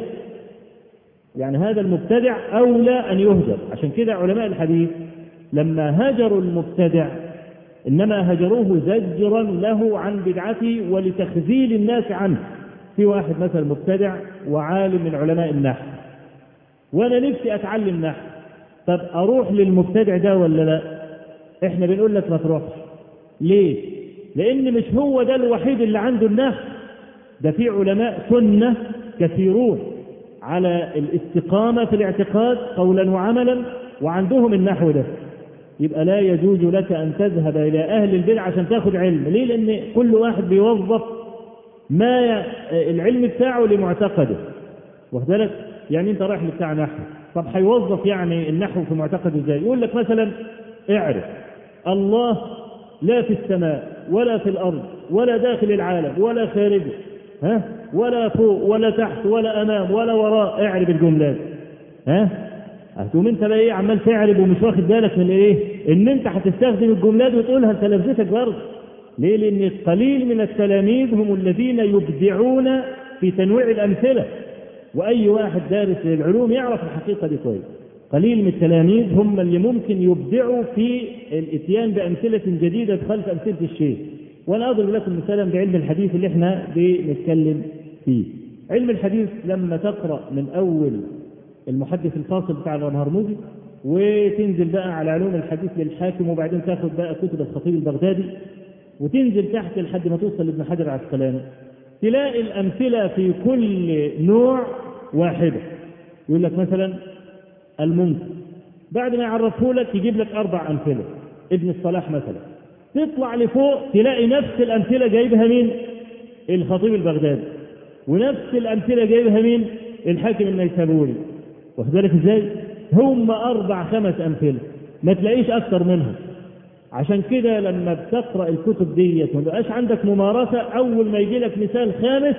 يعني هذا المبتدع أولى أن يهجر عشان كده علماء الحديث لما هجروا المبتدع إنما هجروه زجرا له عن بدعته ولتخذيل الناس عنه في واحد مثلا مبتدع وعالم من علماء النحو وأنا نفسي أتعلم نحو طب أروح للمبتدع ده ولا لا إحنا بنقول لك ما تروحش ليه لأن مش هو ده الوحيد اللي عنده النحو ده في علماء سنة كثيرون على الاستقامة في الاعتقاد قولا وعملا وعندهم النحو ده يبقى لا يجوز لك أن تذهب إلى أهل البدع عشان تاخد علم ليه لأن كل واحد بيوظف ما العلم بتاعه لمعتقده واخد بالك يعني أنت رايح لبتاع نحو طب هيوظف يعني النحو في معتقده ازاي يقول لك مثلا اعرف الله لا في السماء ولا في الأرض ولا داخل العالم ولا خارجه ها ولا فوق ولا تحت ولا امام ولا وراء اعرب الجملات ها هتقوم انت بقى ايه عمال تعرب ومش واخد بالك من ايه ان انت هتستخدم الجملات وتقولها تلفزتك برضه ليه لان قليل من التلاميذ هم الذين يبدعون في تنويع الامثله واي واحد دارس للعلوم يعرف الحقيقه دي كويس قليل من التلاميذ هم اللي ممكن يبدعوا في الاتيان بامثله جديده خلف امثله الشيخ وانا اضرب لكم مثالا بعلم الحديث اللي احنا بنتكلم فيه. علم الحديث لما تقرا من اول المحدث الفاصل بتاع الهرمزي وتنزل بقى على علوم الحديث للحاكم وبعدين تاخد بقى كتب الخطيب البغدادي وتنزل تحت لحد ما توصل لابن حجر العسقلاني تلاقي الامثله في كل نوع واحده. يقول لك مثلا المنكر بعد ما يعرفه لك يجيب لك اربع امثله ابن الصلاح مثلا تطلع لفوق تلاقي نفس الأمثلة جايبها مين؟ الخطيب البغدادي ونفس الأمثلة جايبها مين؟ الحاكم النيسابوري واخد بالك ازاي؟ هم أربع خمس أمثلة ما تلاقيش أكثر منهم عشان كده لما بتقرأ الكتب ديت ما بقاش عندك ممارسة أول ما يجي لك مثال خامس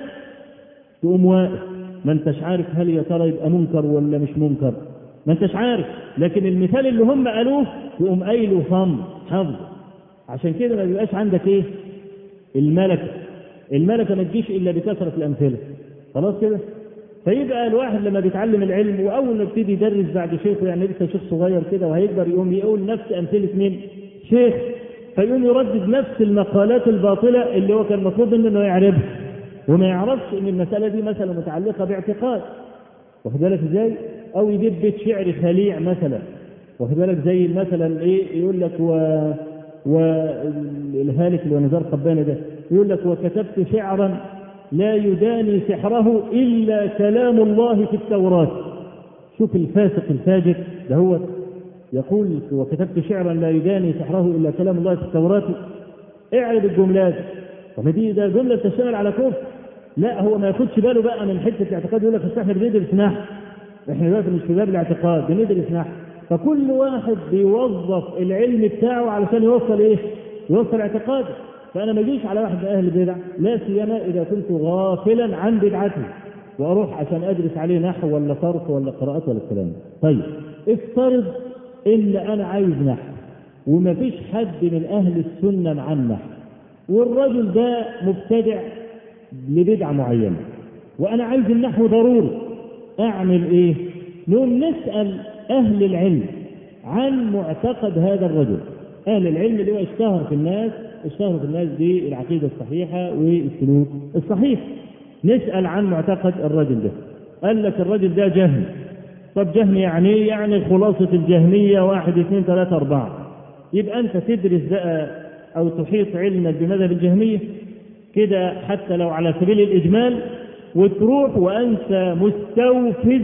تقوم واقف ما انتش عارف هل يا ترى يبقى منكر ولا مش منكر ما انتش عارف لكن المثال اللي هم قالوه تقوم قايله صم حفظ عشان كده ما بيبقاش عندك ايه الملكة الملكة ما تجيش الا بكثرة الامثلة خلاص كده فيبقى الواحد لما بيتعلم العلم واول ما يبتدي يدرس بعد شيخه يعني لسه شيخ صغير كده وهيكبر يقوم يقول نفس امثلة مين؟ شيخ فيقوم يردد نفس المقالات الباطلة اللي هو كان المفروض انه يعرفها وما يعرفش ان المسألة دي مثلا متعلقة باعتقاد واخد بالك ازاي؟ او يجيب بيت شعر خليع مثلا واخد بالك زي مثلا ايه يقول لك و والهالك اللي هو نزار قباني ده يقول لك وكتبت شعرا لا يداني سحره الا كلام الله في التوراه شوف الفاسق الفاجر ده هو يقول وكتبت شعرا لا يداني سحره الا كلام الله في التوراه اعرض الجملات طب دي ده جمله تشتمل على كفر لا هو ما ياخدش باله بقى من حته الاعتقاد يقول لك احنا بندرس نحو احنا دلوقتي مش في باب الاعتقاد بندرس نحو فكل واحد بيوظف العلم بتاعه علشان يوصل ايه؟ يوصل اعتقاده فانا ما اجيش على واحد من اهل البدع لا سيما اذا كنت غافلا عن بدعته واروح عشان ادرس عليه نحو ولا صرف ولا قراءات ولا الكلام ده. طيب افترض ان انا عايز نحو وما فيش حد من اهل السنه مع النحو والرجل ده مبتدع لبدعه معينه وانا عايز النحو ضروري اعمل ايه؟ نقوم نسال اهل العلم عن معتقد هذا الرجل اهل العلم اللي هو اشتهر في الناس اشتهر في الناس بالعقيده الصحيحه والسلوك الصحيح نسال عن معتقد الرجل ده قال لك الرجل ده جهل طب جهل يعني ايه؟ يعني خلاصه الجهميه واحد اثنين ثلاثه اربعه يبقى انت تدرس بقى او تحيط علمك بمذهب الجهميه كده حتى لو على سبيل الاجمال وتروح وانت مستوفز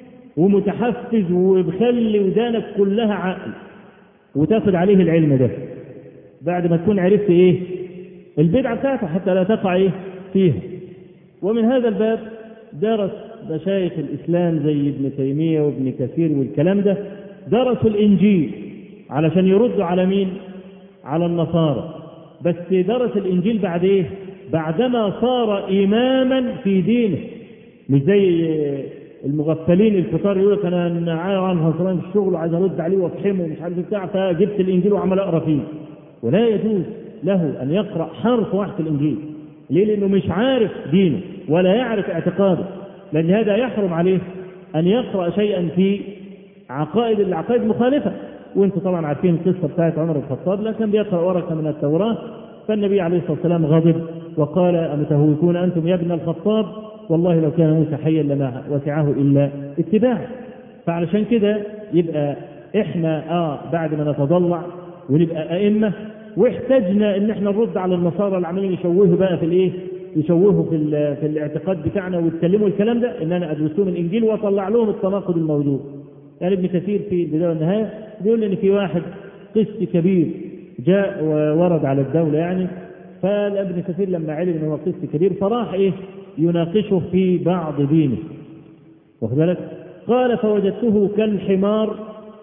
ومتحفز ومخلي ودانك كلها عقل وتاخد عليه العلم ده بعد ما تكون عرفت ايه البدعه بتاعته حتى لا تقع ايه فيها ومن هذا الباب درس مشايخ الاسلام زي ابن تيميه وابن كثير والكلام ده درسوا الانجيل علشان يردوا على مين على النصارى بس درس الانجيل بعد ايه بعدما صار اماما في دينه مش زي المغفلين الكتار يقول لك انا أنا عايز هصران في الشغل وعايز ارد عليه وافهمه ومش عارف بتاع فجبت الانجيل وعمال اقرا فيه ولا يجوز له ان يقرا حرف واحد في الانجيل ليه؟ لانه مش عارف دينه ولا يعرف اعتقاده لان هذا يحرم عليه ان يقرا شيئا في عقائد العقائد مخالفه وانتم طبعا عارفين القصه بتاعت عمر بن الخطاب لا كان بيقرا ورقه من التوراه فالنبي عليه الصلاه والسلام غضب وقال أمتهوكون أنتم يا ابن الخطاب والله لو كان موسى حيا لما وسعه إلا اتباعه فعلشان كده يبقى احنا اه بعد ما نتضلع ونبقى ائمه واحتجنا ان احنا نرد على النصارى اللي عمالين يشوهوا بقى في الايه؟ يشوهوا في في الاعتقاد بتاعنا ويتكلموا الكلام ده ان انا ادرس لهم الانجيل واطلع لهم التناقض الموجود. يعني ابن كثير في البدايه والنهايه بيقول ان في واحد قس كبير جاء وورد على الدوله يعني فابن كثير لما علم ان هو قس كبير فراح ايه؟ يناقشه في بعض دينه. واخد بالك؟ قال فوجدته كالحمار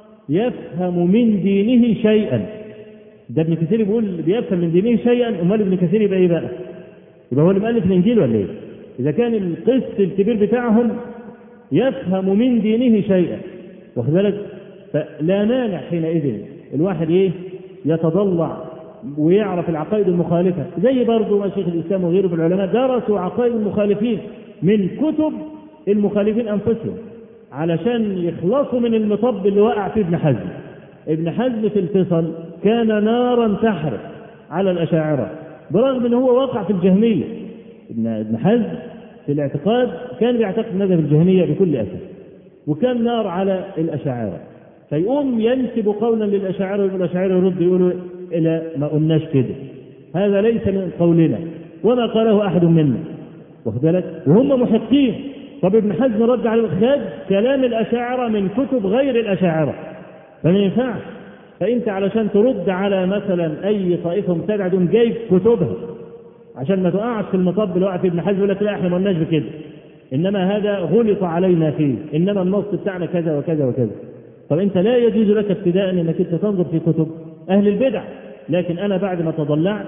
يفهم من دينه شيئا ده ابن كثير بيقول بيفهم من دينه شيئا امال ابن كثير يبقى ايه بقى؟ يبقى هو اللي مؤلف الانجيل ولا ايه؟ اذا كان القس الكبير بتاعهم يفهم من دينه شيئا واخد بالك؟ فلا مانع حينئذ الواحد ايه؟ يتضلع ويعرف العقائد المخالفه زي برضه ما شيخ الاسلام وغيره من العلماء درسوا عقائد المخالفين من كتب المخالفين انفسهم علشان يخلصوا من المطب اللي وقع فيه ابن حزم ابن حزم في الفصل كان نارا تحرق على الأشاعرة برغم أنه هو واقع في الجهمية ابن ابن حزم في الاعتقاد كان بيعتقد مذهب الجهمية بكل أسف وكان نار على الأشاعرة فيقوم ينسب قولا للأشاعرة والأشاعرة يرد يقولوا إلى ما قلناش كده هذا ليس من قولنا وما قاله أحد منا واخد بالك وهم محقين طب ابن حزم رد على الخاد كلام الأشاعرة من كتب غير الأشاعرة فما ينفعش فأنت علشان ترد على مثلا أي طائفة مبتدعة تقوم جايب كتبها عشان ما تقعش في المطب اللي وقع في ابن حزم يقول لك لا احنا ما قلناش بكده إنما هذا غلط علينا فيه إنما النص بتاعنا كذا وكذا وكذا طب أنت لا يجوز لك ابتداء أنك أنت تنظر في كتب أهل البدع لكن أنا بعد ما تضلعت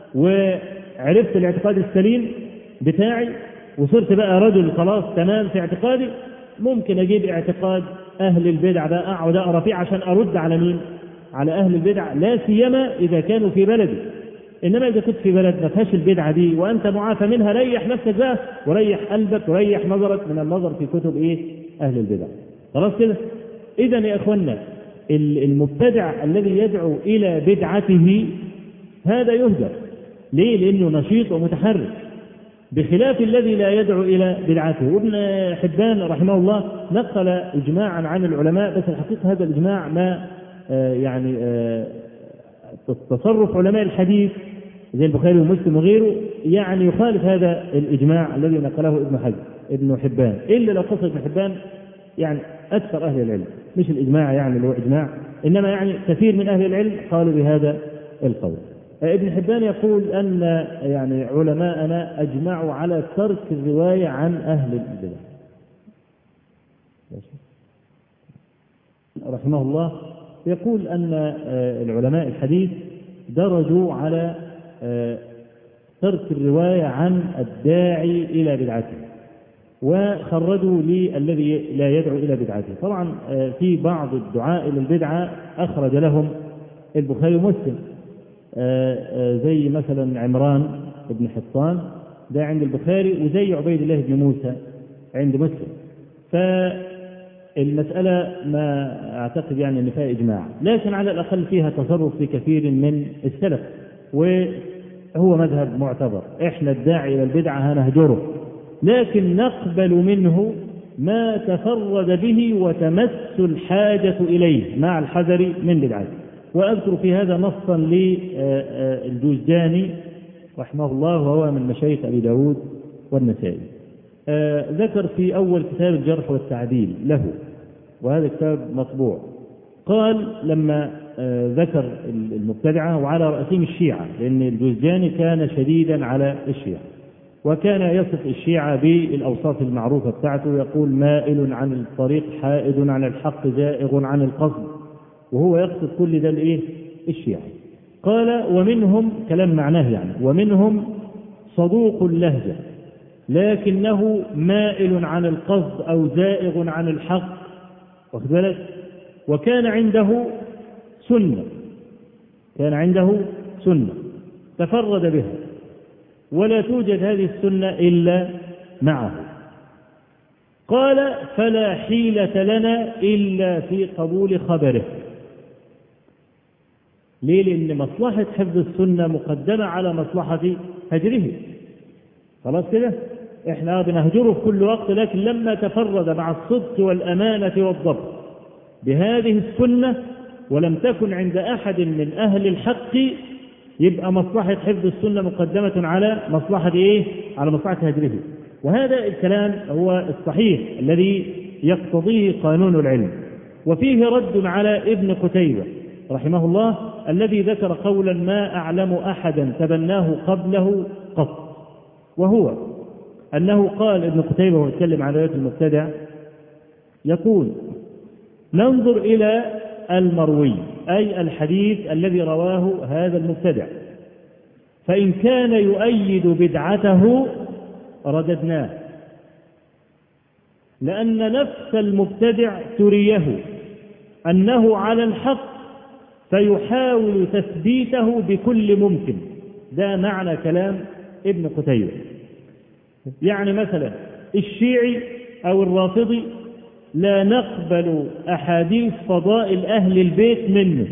وعرفت الاعتقاد السليم بتاعي وصرت بقى رجل خلاص تمام في اعتقادي ممكن اجيب اعتقاد اهل البدع بقى اقعد اقرا فيه عشان ارد على مين؟ على اهل البدع لا سيما اذا كانوا في بلدي. انما اذا كنت في بلد ما فيهاش البدعه دي وانت معافى منها ريح نفسك بقى وريح قلبك وريح نظرك من النظر في كتب ايه؟ اهل البدع. خلاص كده؟ اذا يا اخوانا المبتدع الذي يدعو الى بدعته هذا يهجر. ليه؟ لانه نشيط ومتحرك. بخلاف الذي لا يدعو الى بدعته وابن حبان رحمه الله نقل اجماعا عن العلماء بس الحقيقه هذا الاجماع ما آه يعني آه تصرف علماء الحديث زي البخاري ومسلم وغيره يعني يخالف هذا الاجماع الذي نقله ابن حزم ابن حبان الا لو قصد ابن حبان يعني اكثر اهل العلم مش الاجماع يعني اللي هو اجماع انما يعني كثير من اهل العلم قالوا بهذا القول ابن حبان يقول ان يعني علماءنا اجمعوا على ترك الروايه عن اهل البدع. رحمه الله يقول أن آه، العلماء الحديث درجوا على آه، ترك الرواية عن الداعي إلى بدعته وخرجوا للذي لا يدعو إلى بدعته طبعا آه، في بعض الدعاء إلى البدعة أخرج لهم البخاري ومسلم آه، آه، زي مثلا عمران بن حطان ده عند البخاري وزي عبيد الله بن موسى عند مسلم فالمسألة ما أعتقد يعني أن فيها إجماع لكن على الأقل فيها تصرف في كثير من السلف وهو مذهب معتبر إحنا الداعي إلى البدعة هنهجره لكن نقبل منه ما تفرد به وتمس الحاجة إليه مع الحذر من بدعته وأذكر في هذا نصا للجوزجاني رحمه الله وهو من مشايخ أبي داود والنسائي آه، ذكر في أول كتاب الجرح والتعديل له وهذا كتاب مطبوع قال لما آه، ذكر المبتدعة وعلى رأسهم الشيعة لأن الجوزجاني كان شديدا على الشيعة وكان يصف الشيعة بالأوصاف المعروفة بتاعته يقول مائل عن الطريق حائد عن الحق زائغ عن القصد وهو يقصد كل ده الايه؟ الشيعة. قال ومنهم كلام معناه يعني ومنهم صدوق اللهجة لكنه مائل عن القصد أو زائغ عن الحق واخد بالك؟ وكان عنده سنة كان عنده سنة تفرد بها ولا توجد هذه السنة إلا معه قال فلا حيلة لنا إلا في قبول خبره ليه؟ لأن مصلحة حفظ السنة مقدمة على مصلحة هجره خلاص كده؟ احنا بنهجره في كل وقت لكن لما تفرد مع الصدق والأمانة والضبط بهذه السنة ولم تكن عند أحد من أهل الحق يبقى مصلحة حفظ السنة مقدمة على مصلحة إيه؟ على مصلحة هجره وهذا الكلام هو الصحيح الذي يقتضيه قانون العلم وفيه رد على ابن قتيبة رحمه الله الذي ذكر قولا ما أعلم أحدا تبناه قبله قط وهو أنه قال ابن قتيبة وهو يتكلم عن رواية المبتدع يقول ننظر إلى المروي أي الحديث الذي رواه هذا المبتدع فإن كان يؤيد بدعته رددناه لأن نفس المبتدع تريه أنه على الحق فيحاول تثبيته بكل ممكن ده معنى كلام ابن قتيبة يعني مثلا الشيعي أو الرافضي لا نقبل أحاديث فضائل أهل البيت منه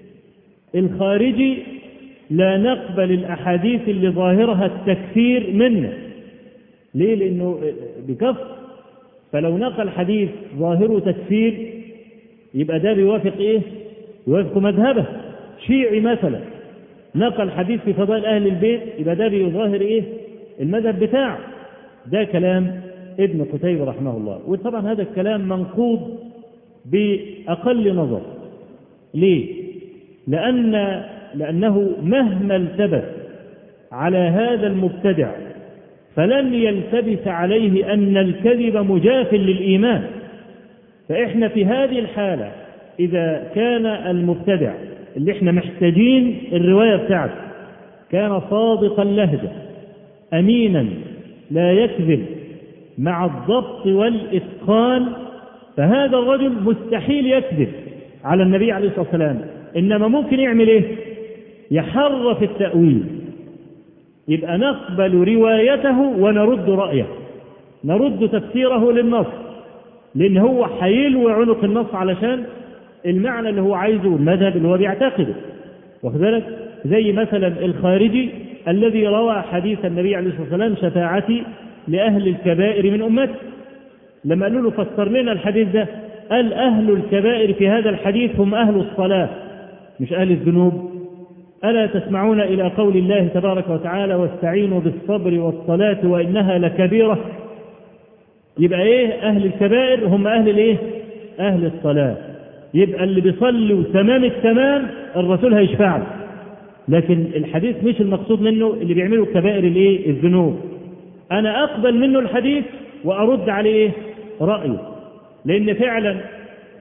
الخارجي لا نقبل الأحاديث اللي ظاهرها التكفير منه ليه لأنه بكفر فلو نقل حديث ظاهره تكفير يبقى ده بيوافق ايه يوافق مذهبه شيعي مثلا نقل حديث في فضائل أهل البيت يبقى ده بيظاهر ايه المذهب بتاعه ده كلام ابن قتيبة رحمه الله وطبعا هذا الكلام منقوض بأقل نظر ليه؟ لأن لأنه مهما التبس على هذا المبتدع فلن يلتبس عليه أن الكذب مجاف للإيمان فإحنا في هذه الحالة إذا كان المبتدع اللي احنا محتاجين الرواية بتاعته كان صادق اللهجة أمينا لا يكذب مع الضبط والإتقان فهذا الرجل مستحيل يكذب على النبي عليه الصلاة والسلام إنما ممكن يعمل إيه يحرف التأويل يبقى نقبل روايته ونرد رأيه نرد تفسيره للنص لأن هو هيلوي عنق النص علشان المعنى اللي هو عايزه المذهب اللي هو بيعتقده واخد بالك زي مثلا الخارجي الذي روى حديث النبي عليه الصلاة والسلام شفاعتي لأهل الكبائر من أمته لما قالوا له فسر لنا الحديث ده قال أهل الكبائر في هذا الحديث هم أهل الصلاة مش أهل الذنوب ألا تسمعون إلى قول الله تبارك وتعالى واستعينوا بالصبر والصلاة وإنها لكبيرة يبقى إيه أهل الكبائر هم أهل الإيه أهل الصلاة يبقى اللي بيصلوا تمام التمام الرسول هيشفع له لكن الحديث مش المقصود منه اللي بيعملوا كبائر الايه الذنوب انا اقبل منه الحديث وارد عليه رأيه لان فعلا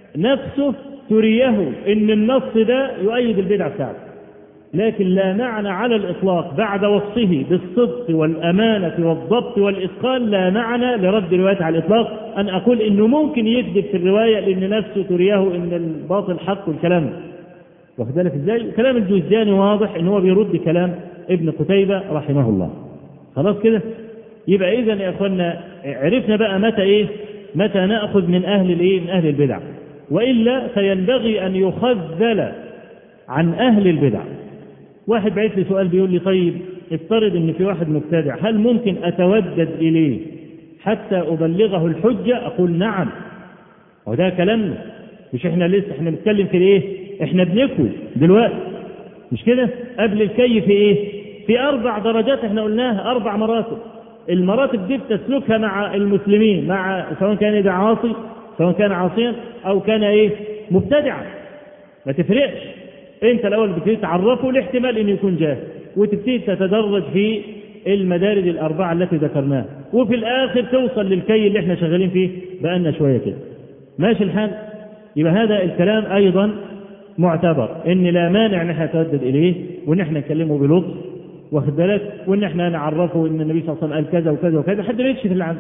نفسه تريه ان النص ده يؤيد البدعة بتاعته لكن لا معنى على الإطلاق بعد وصفه بالصدق والأمانة والضبط والإتقان لا معنى لرد الرواية على الإطلاق أن أقول إنه ممكن يكذب في الرواية لأن نفسه تريه إن الباطل حق والكلام ده واخد بالك إزاي؟ كلام الجوزجاني واضح إن هو بيرد كلام ابن قتيبة رحمه الله خلاص كده؟ يبقى إذا يا إخوانا عرفنا بقى متى إيه؟ متى نأخذ من أهل الإيه؟ من أهل البدع وإلا فينبغي أن يخذل عن أهل البدع واحد بعت لي سؤال بيقول لي طيب افترض ان في واحد مبتدع هل ممكن اتودد اليه حتى ابلغه الحجه اقول نعم وده كلامنا مش احنا لسه احنا بنتكلم في الايه احنا بنكوي دلوقتي مش كده قبل الكي في ايه في اربع درجات احنا قلناها اربع مراتب المراتب دي بتسلكها مع المسلمين مع سواء كان ده عاصي سواء كان عاصيا او كان ايه مبتدعا ما تفرقش انت الاول بتبتدي تعرفه الاحتمال انه يكون جاهل وتبتدي تتدرج في المدارج الاربعه التي ذكرناها وفي الاخر توصل للكي اللي احنا شغالين فيه بقالنا شويه كده ماشي الحال يبقى هذا الكلام ايضا معتبر ان لا مانع ان احنا نتودد اليه وان احنا نكلمه بلطف واخد بالك وان احنا نعرفه ان النبي صلى الله عليه وسلم قال كذا وكذا وكذا حد ما يكشف اللي عنده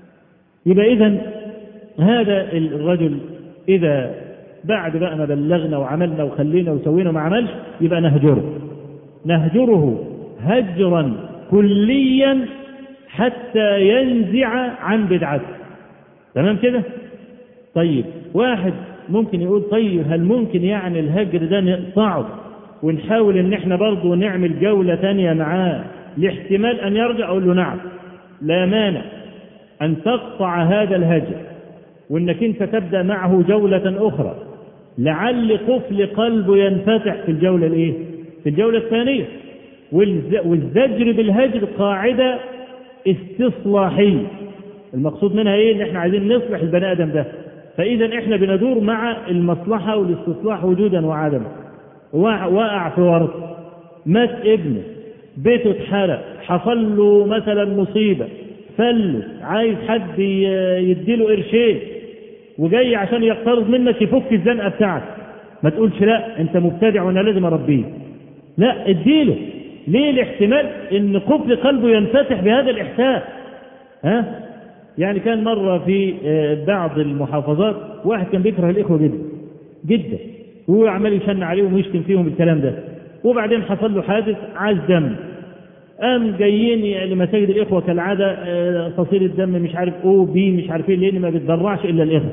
يبقى اذا هذا الرجل اذا بعد بقى ما بلغنا وعملنا وخلينا وسوينا وما عملش يبقى نهجره نهجره هجرا كليا حتى ينزع عن بدعته تمام كده طيب واحد ممكن يقول طيب هل ممكن يعني الهجر ده نقطعه ونحاول ان احنا برضه نعمل جولة تانية معاه لاحتمال ان يرجع اقول له نعم لا مانع ان تقطع هذا الهجر وانك انت تبدا معه جوله اخرى لعل قفل قلبه ينفتح في الجوله الايه في الجوله الثانيه والزجر بالهجر قاعده استصلاحيه المقصود منها ايه ان احنا عايزين نصلح البني ادم ده فاذا احنا بندور مع المصلحه والاستصلاح وجودا وعدما وقع في ورط مات ابنه بيته اتحرق حصل له مثلا مصيبه فلس عايز حد يديله قرشين وجاي عشان يقترض منك يفك الزنقه بتاعتك ما تقولش لا انت مبتدع وانا لازم اربيه لا اديله ليه الاحتمال ان قفل قلبه ينفتح بهذا الاحساس ها يعني كان مره في بعض المحافظات واحد كان بيكره الاخوه جدا جدا وهو عمال يشن عليهم ويشتم فيهم الكلام ده وبعدين حصل له حادث عاز دم قام جايين لمساجد الاخوه كالعاده فصيل الدم مش عارف او بي مش عارف ايه لان ما بيتبرعش الا الاخوه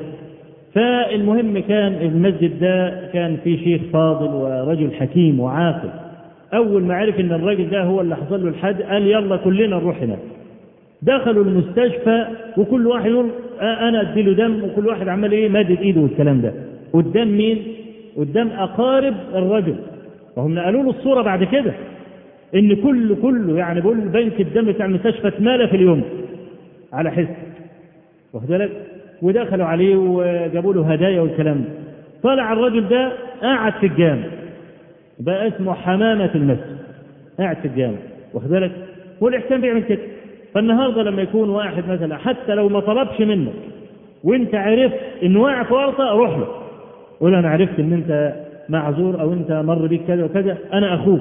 فالمهم كان المسجد ده كان فيه شيخ فاضل ورجل حكيم وعاقل اول ما عرف ان الراجل ده هو اللي حصل له الحد قال يلا كلنا نروح هناك دخلوا المستشفى وكل واحد يقول انا اديله دم وكل واحد عمال ايه مادد ايده والكلام ده قدام مين قدام اقارب الرجل وهم قالوا له الصوره بعد كده ان كله كله يعني بقول بنك الدم بتاع المستشفى اتملى في اليوم على حس واخد بالك ودخلوا عليه وجابوا له هدايا والكلام ده طلع الرجل ده قاعد في الجامع بقى اسمه حمامة المسجد قاعد في الجامع واخد بالك والاحسان بيعمل كده فالنهارده لما يكون واحد مثلا حتى لو ما طلبش منك وانت عرفت انه واقع في ورطه روح له قول انا عرفت ان انت معذور او انت مر بيك كذا وكذا انا اخوك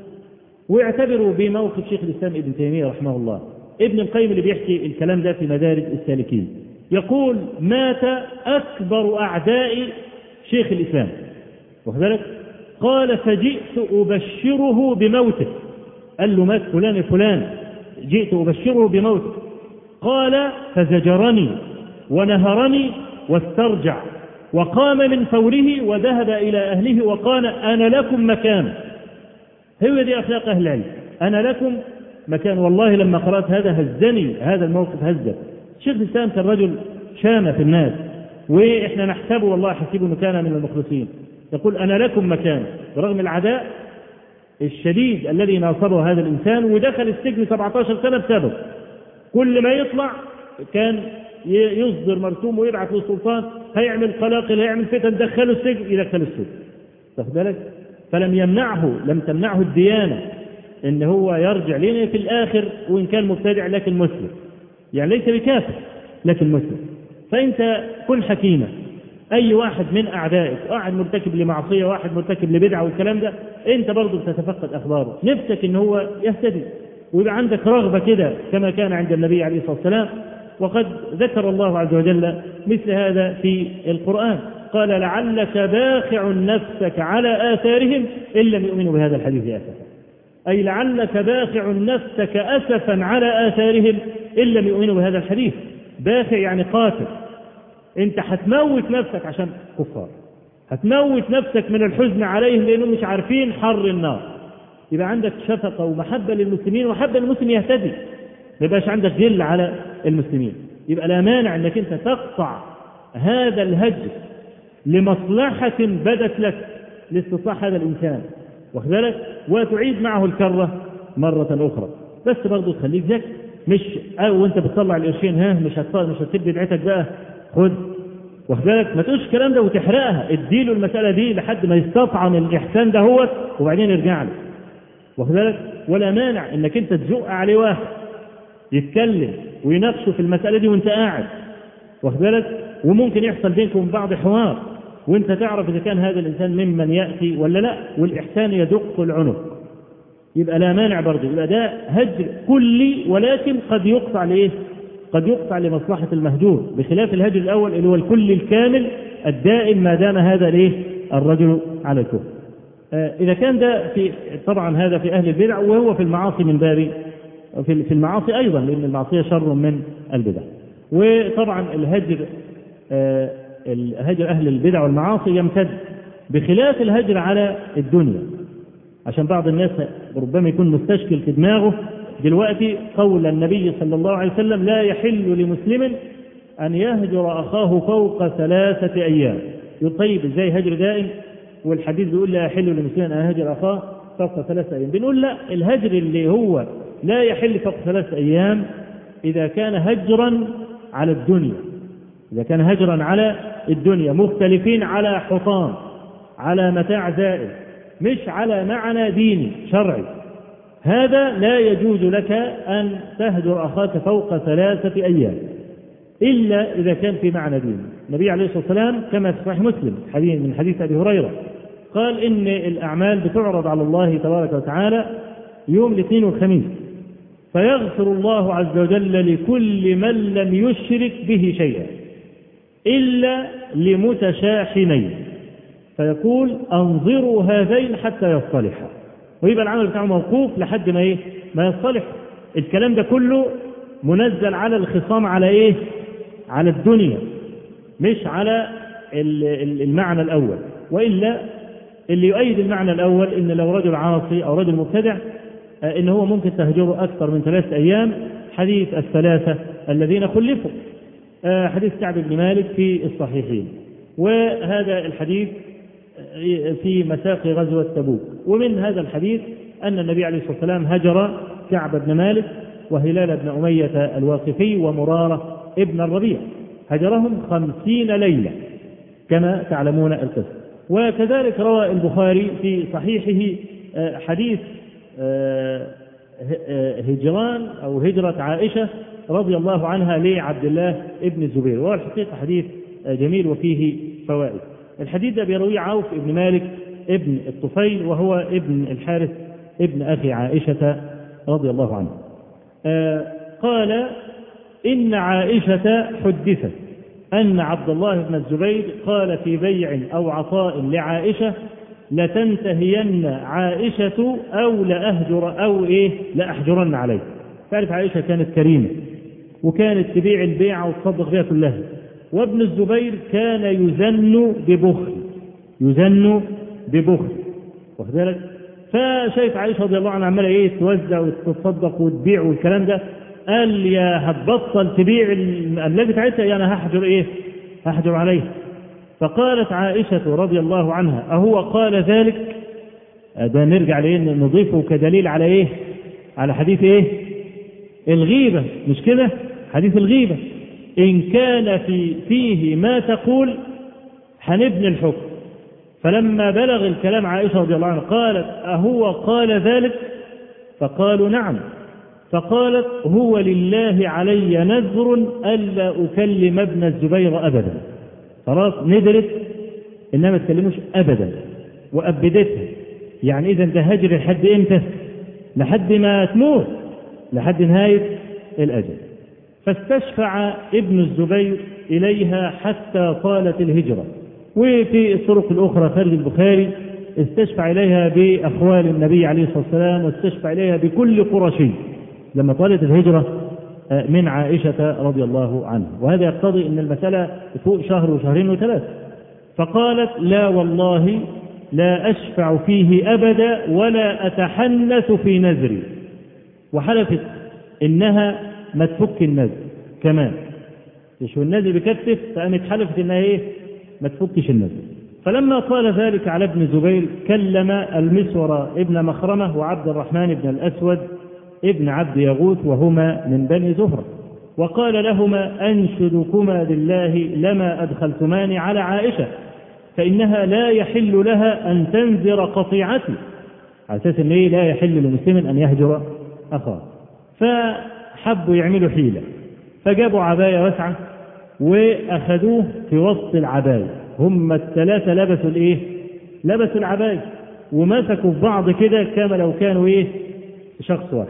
واعتبروا بموقف شيخ الاسلام ابن تيميه رحمه الله ابن القيم اللي بيحكي الكلام ده في مدارج السالكين يقول مات اكبر اعداء شيخ الاسلام واخد بالك قال فجئت ابشره بموته قال له مات فلان فلان جئت ابشره بموته قال فزجرني ونهرني واسترجع وقام من فوره وذهب الى اهله وقال انا لكم مكان هي دي اخلاق اهل العلم انا لكم مكان والله لما قرات هذا هزني هذا الموقف هزه شيخ الاسلام كان رجل شامه في الناس واحنا نحسبه والله حسيبه انه كان من المخلصين يقول انا لكم مكان برغم العداء الشديد الذي ناصره هذا الانسان ودخل السجن 17 سنه بسببه كل ما يطلع كان يصدر مرسوم ويبعث للسلطان هيعمل قلاقل هيعمل فتن دخله السجن يدخل السجن واخد بالك فلم يمنعه لم تمنعه الديانه ان هو يرجع لان في الاخر وان كان مبتدع لكن مسلم يعني ليس بكافر لكن مسلم فانت كن حكيما اي واحد من اعدائك واحد مرتكب لمعصيه واحد مرتكب لبدعه والكلام ده انت برضه بتتفقد اخباره نفسك ان هو يهتدي ويبقى عندك رغبه كده كما كان عند النبي عليه الصلاه والسلام وقد ذكر الله عز وجل مثل هذا في القران قال لعلك باخع نفسك على اثارهم ان لم يؤمنوا بهذا الحديث اسفا اي لعلك باخع نفسك اسفا على اثارهم ان لم يؤمنوا بهذا الحديث باخع يعني قاتل انت هتموت نفسك عشان كفار هتموت نفسك من الحزن عليهم لانهم مش عارفين حر النار يبقى عندك شفقه ومحبه للمسلمين ومحبه للمسلم يهتدي ما يبقاش عندك غل على المسلمين يبقى لا مانع انك انت تقطع هذا الهجر لمصلحة بدت لك لاستصلاح هذا الإنسان واخد بالك وتعيد معه الكرة مرة أخرى بس برضه تخليك ذكي مش أو وأنت بتطلع القرشين ها مش هتطلع مش هتسيب بدعتك بقى خد واخد بالك ما تقولش الكلام ده وتحرقها اديله المسألة دي لحد ما يستطعم الإحسان ده هو وبعدين يرجع له واخد بالك ولا مانع انك انت تزق عليه واحد يتكلم ويناقشه في المسألة دي وانت قاعد واخد بالك وممكن يحصل بينكم بعض حوار وانت تعرف اذا كان هذا الانسان ممن ياتي ولا لا والاحسان يدق العنق يبقى لا مانع برضه يبقى ده هجر كلي ولكن قد يقطع لايه؟ قد يقطع لمصلحه المهجور بخلاف الهجر الاول اللي هو الكل الكامل الدائم ما دام هذا الايه؟ الرجل على الكفر. آه اذا كان ده في طبعا هذا في اهل البدع وهو في المعاصي من باب في في المعاصي ايضا لان المعصيه شر من البدع. وطبعا الهجر آه الهجر أهل البدع والمعاصي يمتد بخلاف الهجر على الدنيا عشان بعض الناس ربما يكون مستشكل في دماغه دلوقتي قول النبي صلى الله عليه وسلم لا يحل لمسلم أن يهجر أخاه فوق ثلاثة أيام يقول طيب ازاي هجر دائم والحديث بيقول لا يحل لمسلم أن يهجر أخاه فوق ثلاثة أيام بنقول لا الهجر اللي هو لا يحل فوق ثلاثة أيام إذا كان هجرا على الدنيا إذا كان هجرا على الدنيا مختلفين على حطام على متاع زائد مش على معنى ديني شرعي هذا لا يجوز لك أن تهجر أخاك فوق ثلاثة أيام إلا إذا كان في معنى ديني النبي عليه الصلاة والسلام كما في صحيح مسلم حديث من حديث أبي هريرة قال إن الأعمال بتعرض على الله تبارك وتعالى يوم الاثنين والخميس فيغفر الله عز وجل لكل من لم يشرك به شيئا إلا لمتشاحنين فيقول أنظروا هذين حتى يصطلحا ويبقى العمل بتاعه موقوف لحد ما إيه؟ ما يصطلح الكلام ده كله منزل على الخصام على إيه؟ على الدنيا مش على المعنى الأول وإلا اللي يؤيد المعنى الأول إن لو رجل عاصي أو رجل مبتدع إن هو ممكن تهجره أكثر من ثلاثة أيام حديث الثلاثة الذين خلفوا حديث كعب بن مالك في الصحيحين وهذا الحديث في مساق غزوة تبوك ومن هذا الحديث أن النبي عليه الصلاة والسلام هجر كعب بن مالك وهلال بن أمية الواقفي ومرارة ابن الربيع هجرهم خمسين ليلة كما تعلمون القصة وكذلك روى البخاري في صحيحه حديث هجران أو هجرة عائشة رضي الله عنها لعبد الله ابن الزبير وهو الحقيقة حديث جميل وفيه فوائد الحديث ده بيرويه عوف ابن مالك ابن الطفيل وهو ابن الحارث ابن أخي عائشة رضي الله عنه آه قال إن عائشة حدثت أن عبد الله بن الزبير قال في بيع أو عطاء لعائشة لتنتهين عائشة أو لأهجر أو إيه لأحجرن عليه تعرف عائشة كانت كريمة وكانت تبيع البيعة وتصدق بها كلها وابن الزبير كان يزن ببخل يزن ببخل واخد بالك فشايف عائشة رضي الله عنها عمالة ايه توزع وتتصدق وتبيع والكلام ده قال يا هتبطل تبيع الأملاك بتاعتها يعني هحجر ايه هحجر عليه فقالت عائشة رضي الله عنها أهو قال ذلك ده نرجع ليه نضيفه كدليل على ايه على حديث ايه الغيبة مش كده حديث الغيبة إن كان في فيه ما تقول هنبني الحكم فلما بلغ الكلام عائشة رضي الله عنها قالت أهو قال ذلك فقالوا نعم فقالت هو لله علي نذر ألا أكلم ابن الزبير أبدا خلاص ندرت انها ما تكلموش ابدا وابدتها يعني اذا ده هجر لحد امتى؟ لحد ما تموت لحد نهايه الاجل فاستشفع ابن الزبير اليها حتى طالت الهجره وفي الطرق الاخرى خارج البخاري استشفع اليها باخوال النبي عليه الصلاه والسلام واستشفع اليها بكل قرشي لما طالت الهجره من عائشه رضي الله عنها وهذا يقتضي ان المساله فوق شهر وشهرين وثلاثه فقالت لا والله لا أشفع فيه أبدا ولا أتحنث في نذري وحلفت إنها ما تفك النذر كمان شو النذر بكتف فقامت حلفت إنها إيه ما تفكش النذر فلما قال ذلك على ابن زبير كلم المسور ابن مخرمة وعبد الرحمن بن الأسود ابن عبد يغوث وهما من بني زهرة وقال لهما أنشدكما بالله لما أدخلتمان على عائشة فإنها لا يحل لها أن تنذر قطيعتي على أساس أن لا يحل لمسلم أن يهجر أخاه فحبوا يعملوا حيلة فجابوا عباية واسعة وأخذوه في وسط العباية هم الثلاثة لبسوا الإيه؟ لبسوا العباية ومسكوا في بعض كده كما لو كانوا إيه؟ شخص واحد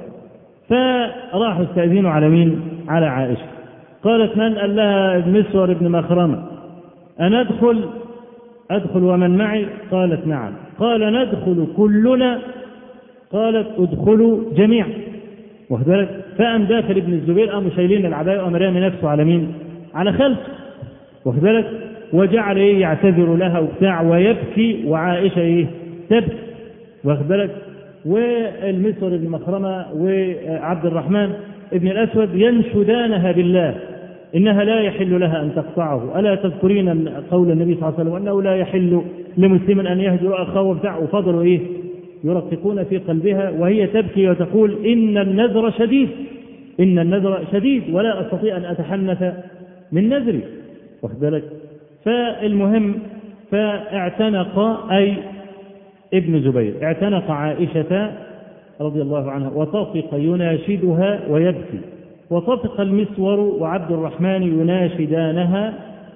فراحوا استأذنوا على مين؟ على عائشة قالت من؟ قال لها المسور ابن مخرمة أنا أدخل أدخل ومن معي قالت نعم قال ندخل كلنا قالت ادخلوا جميعا واخد بالك فقام داخل ابن الزبير قاموا شايلين العباية وقام رامي نفسه على مين؟ على خلفه واخد بالك وجعل ايه يعتذر لها وبتاع ويبكي وعائشه ايه؟ تبكي واخد بالك والمسور بن مخرمه وعبد الرحمن ابن الاسود ينشدانها بالله انها لا يحل لها ان تقطعه، الا تذكرين قول النبي صلى الله عليه وسلم انه لا يحل لمسلم ان يهجر اخاه وبتاع وفضلوا ايه؟ يرققون في قلبها وهي تبكي وتقول ان النذر شديد ان النذر شديد ولا استطيع ان اتحنث من نذري واخد بالك؟ فالمهم فاعتنق اي ابن زبير اعتنق عائشه رضي الله عنها وطفق يناشدها ويبكي وطفق المسور وعبد الرحمن يناشدانها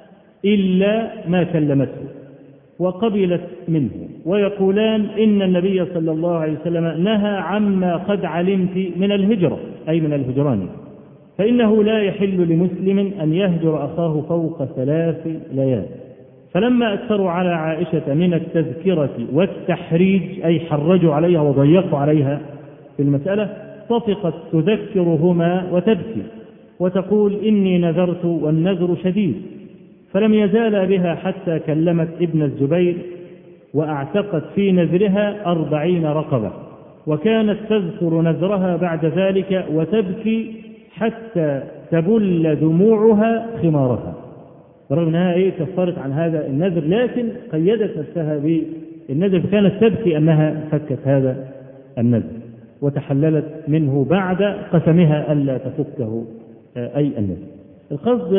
إلا ما كلمته وقبلت منه ويقولان إن النبي صلى الله عليه وسلم نهى عما قد علمت من الهجرة أي من الهجران فإنه لا يحل لمسلم أن يهجر أخاه فوق ثلاث ليال فلما أكثروا على عائشة من التذكرة والتحريج أي حرجوا عليها وضيقوا عليها في المسألة طفقت تذكرهما وتبكي وتقول إني نذرت والنذر شديد فلم يزال بها حتى كلمت ابن الزبير وأعتقت في نذرها أربعين رقبة وكانت تذكر نذرها بعد ذلك وتبكي حتى تبل دموعها خمارها رغم انها ايه كفرت عن هذا النذر لكن قيدت نفسها بالنذر كانت تبكي انها فكت هذا النذر وتحللت منه بعد قسمها الا تفكه اي النذر. القصد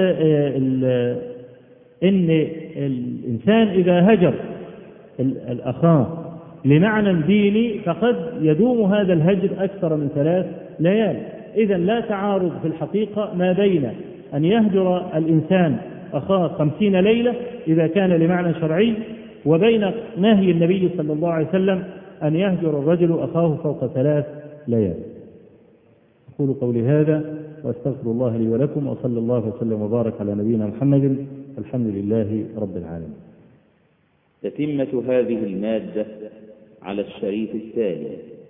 ان الانسان اذا هجر الاخاه لمعنى ديني فقد يدوم هذا الهجر اكثر من ثلاث ليال. اذا لا تعارض في الحقيقه ما بين ان يهجر الانسان أخاه خمسين ليلة إذا كان لمعنى شرعي وبين نهي النبي صلى الله عليه وسلم أن يهجر الرجل أخاه فوق ثلاث ليال أقول قولي هذا وأستغفر الله لي ولكم وصلى الله وسلم وبارك على نبينا محمد الحمد لله رب العالمين تتمة هذه المادة على الشريط الثاني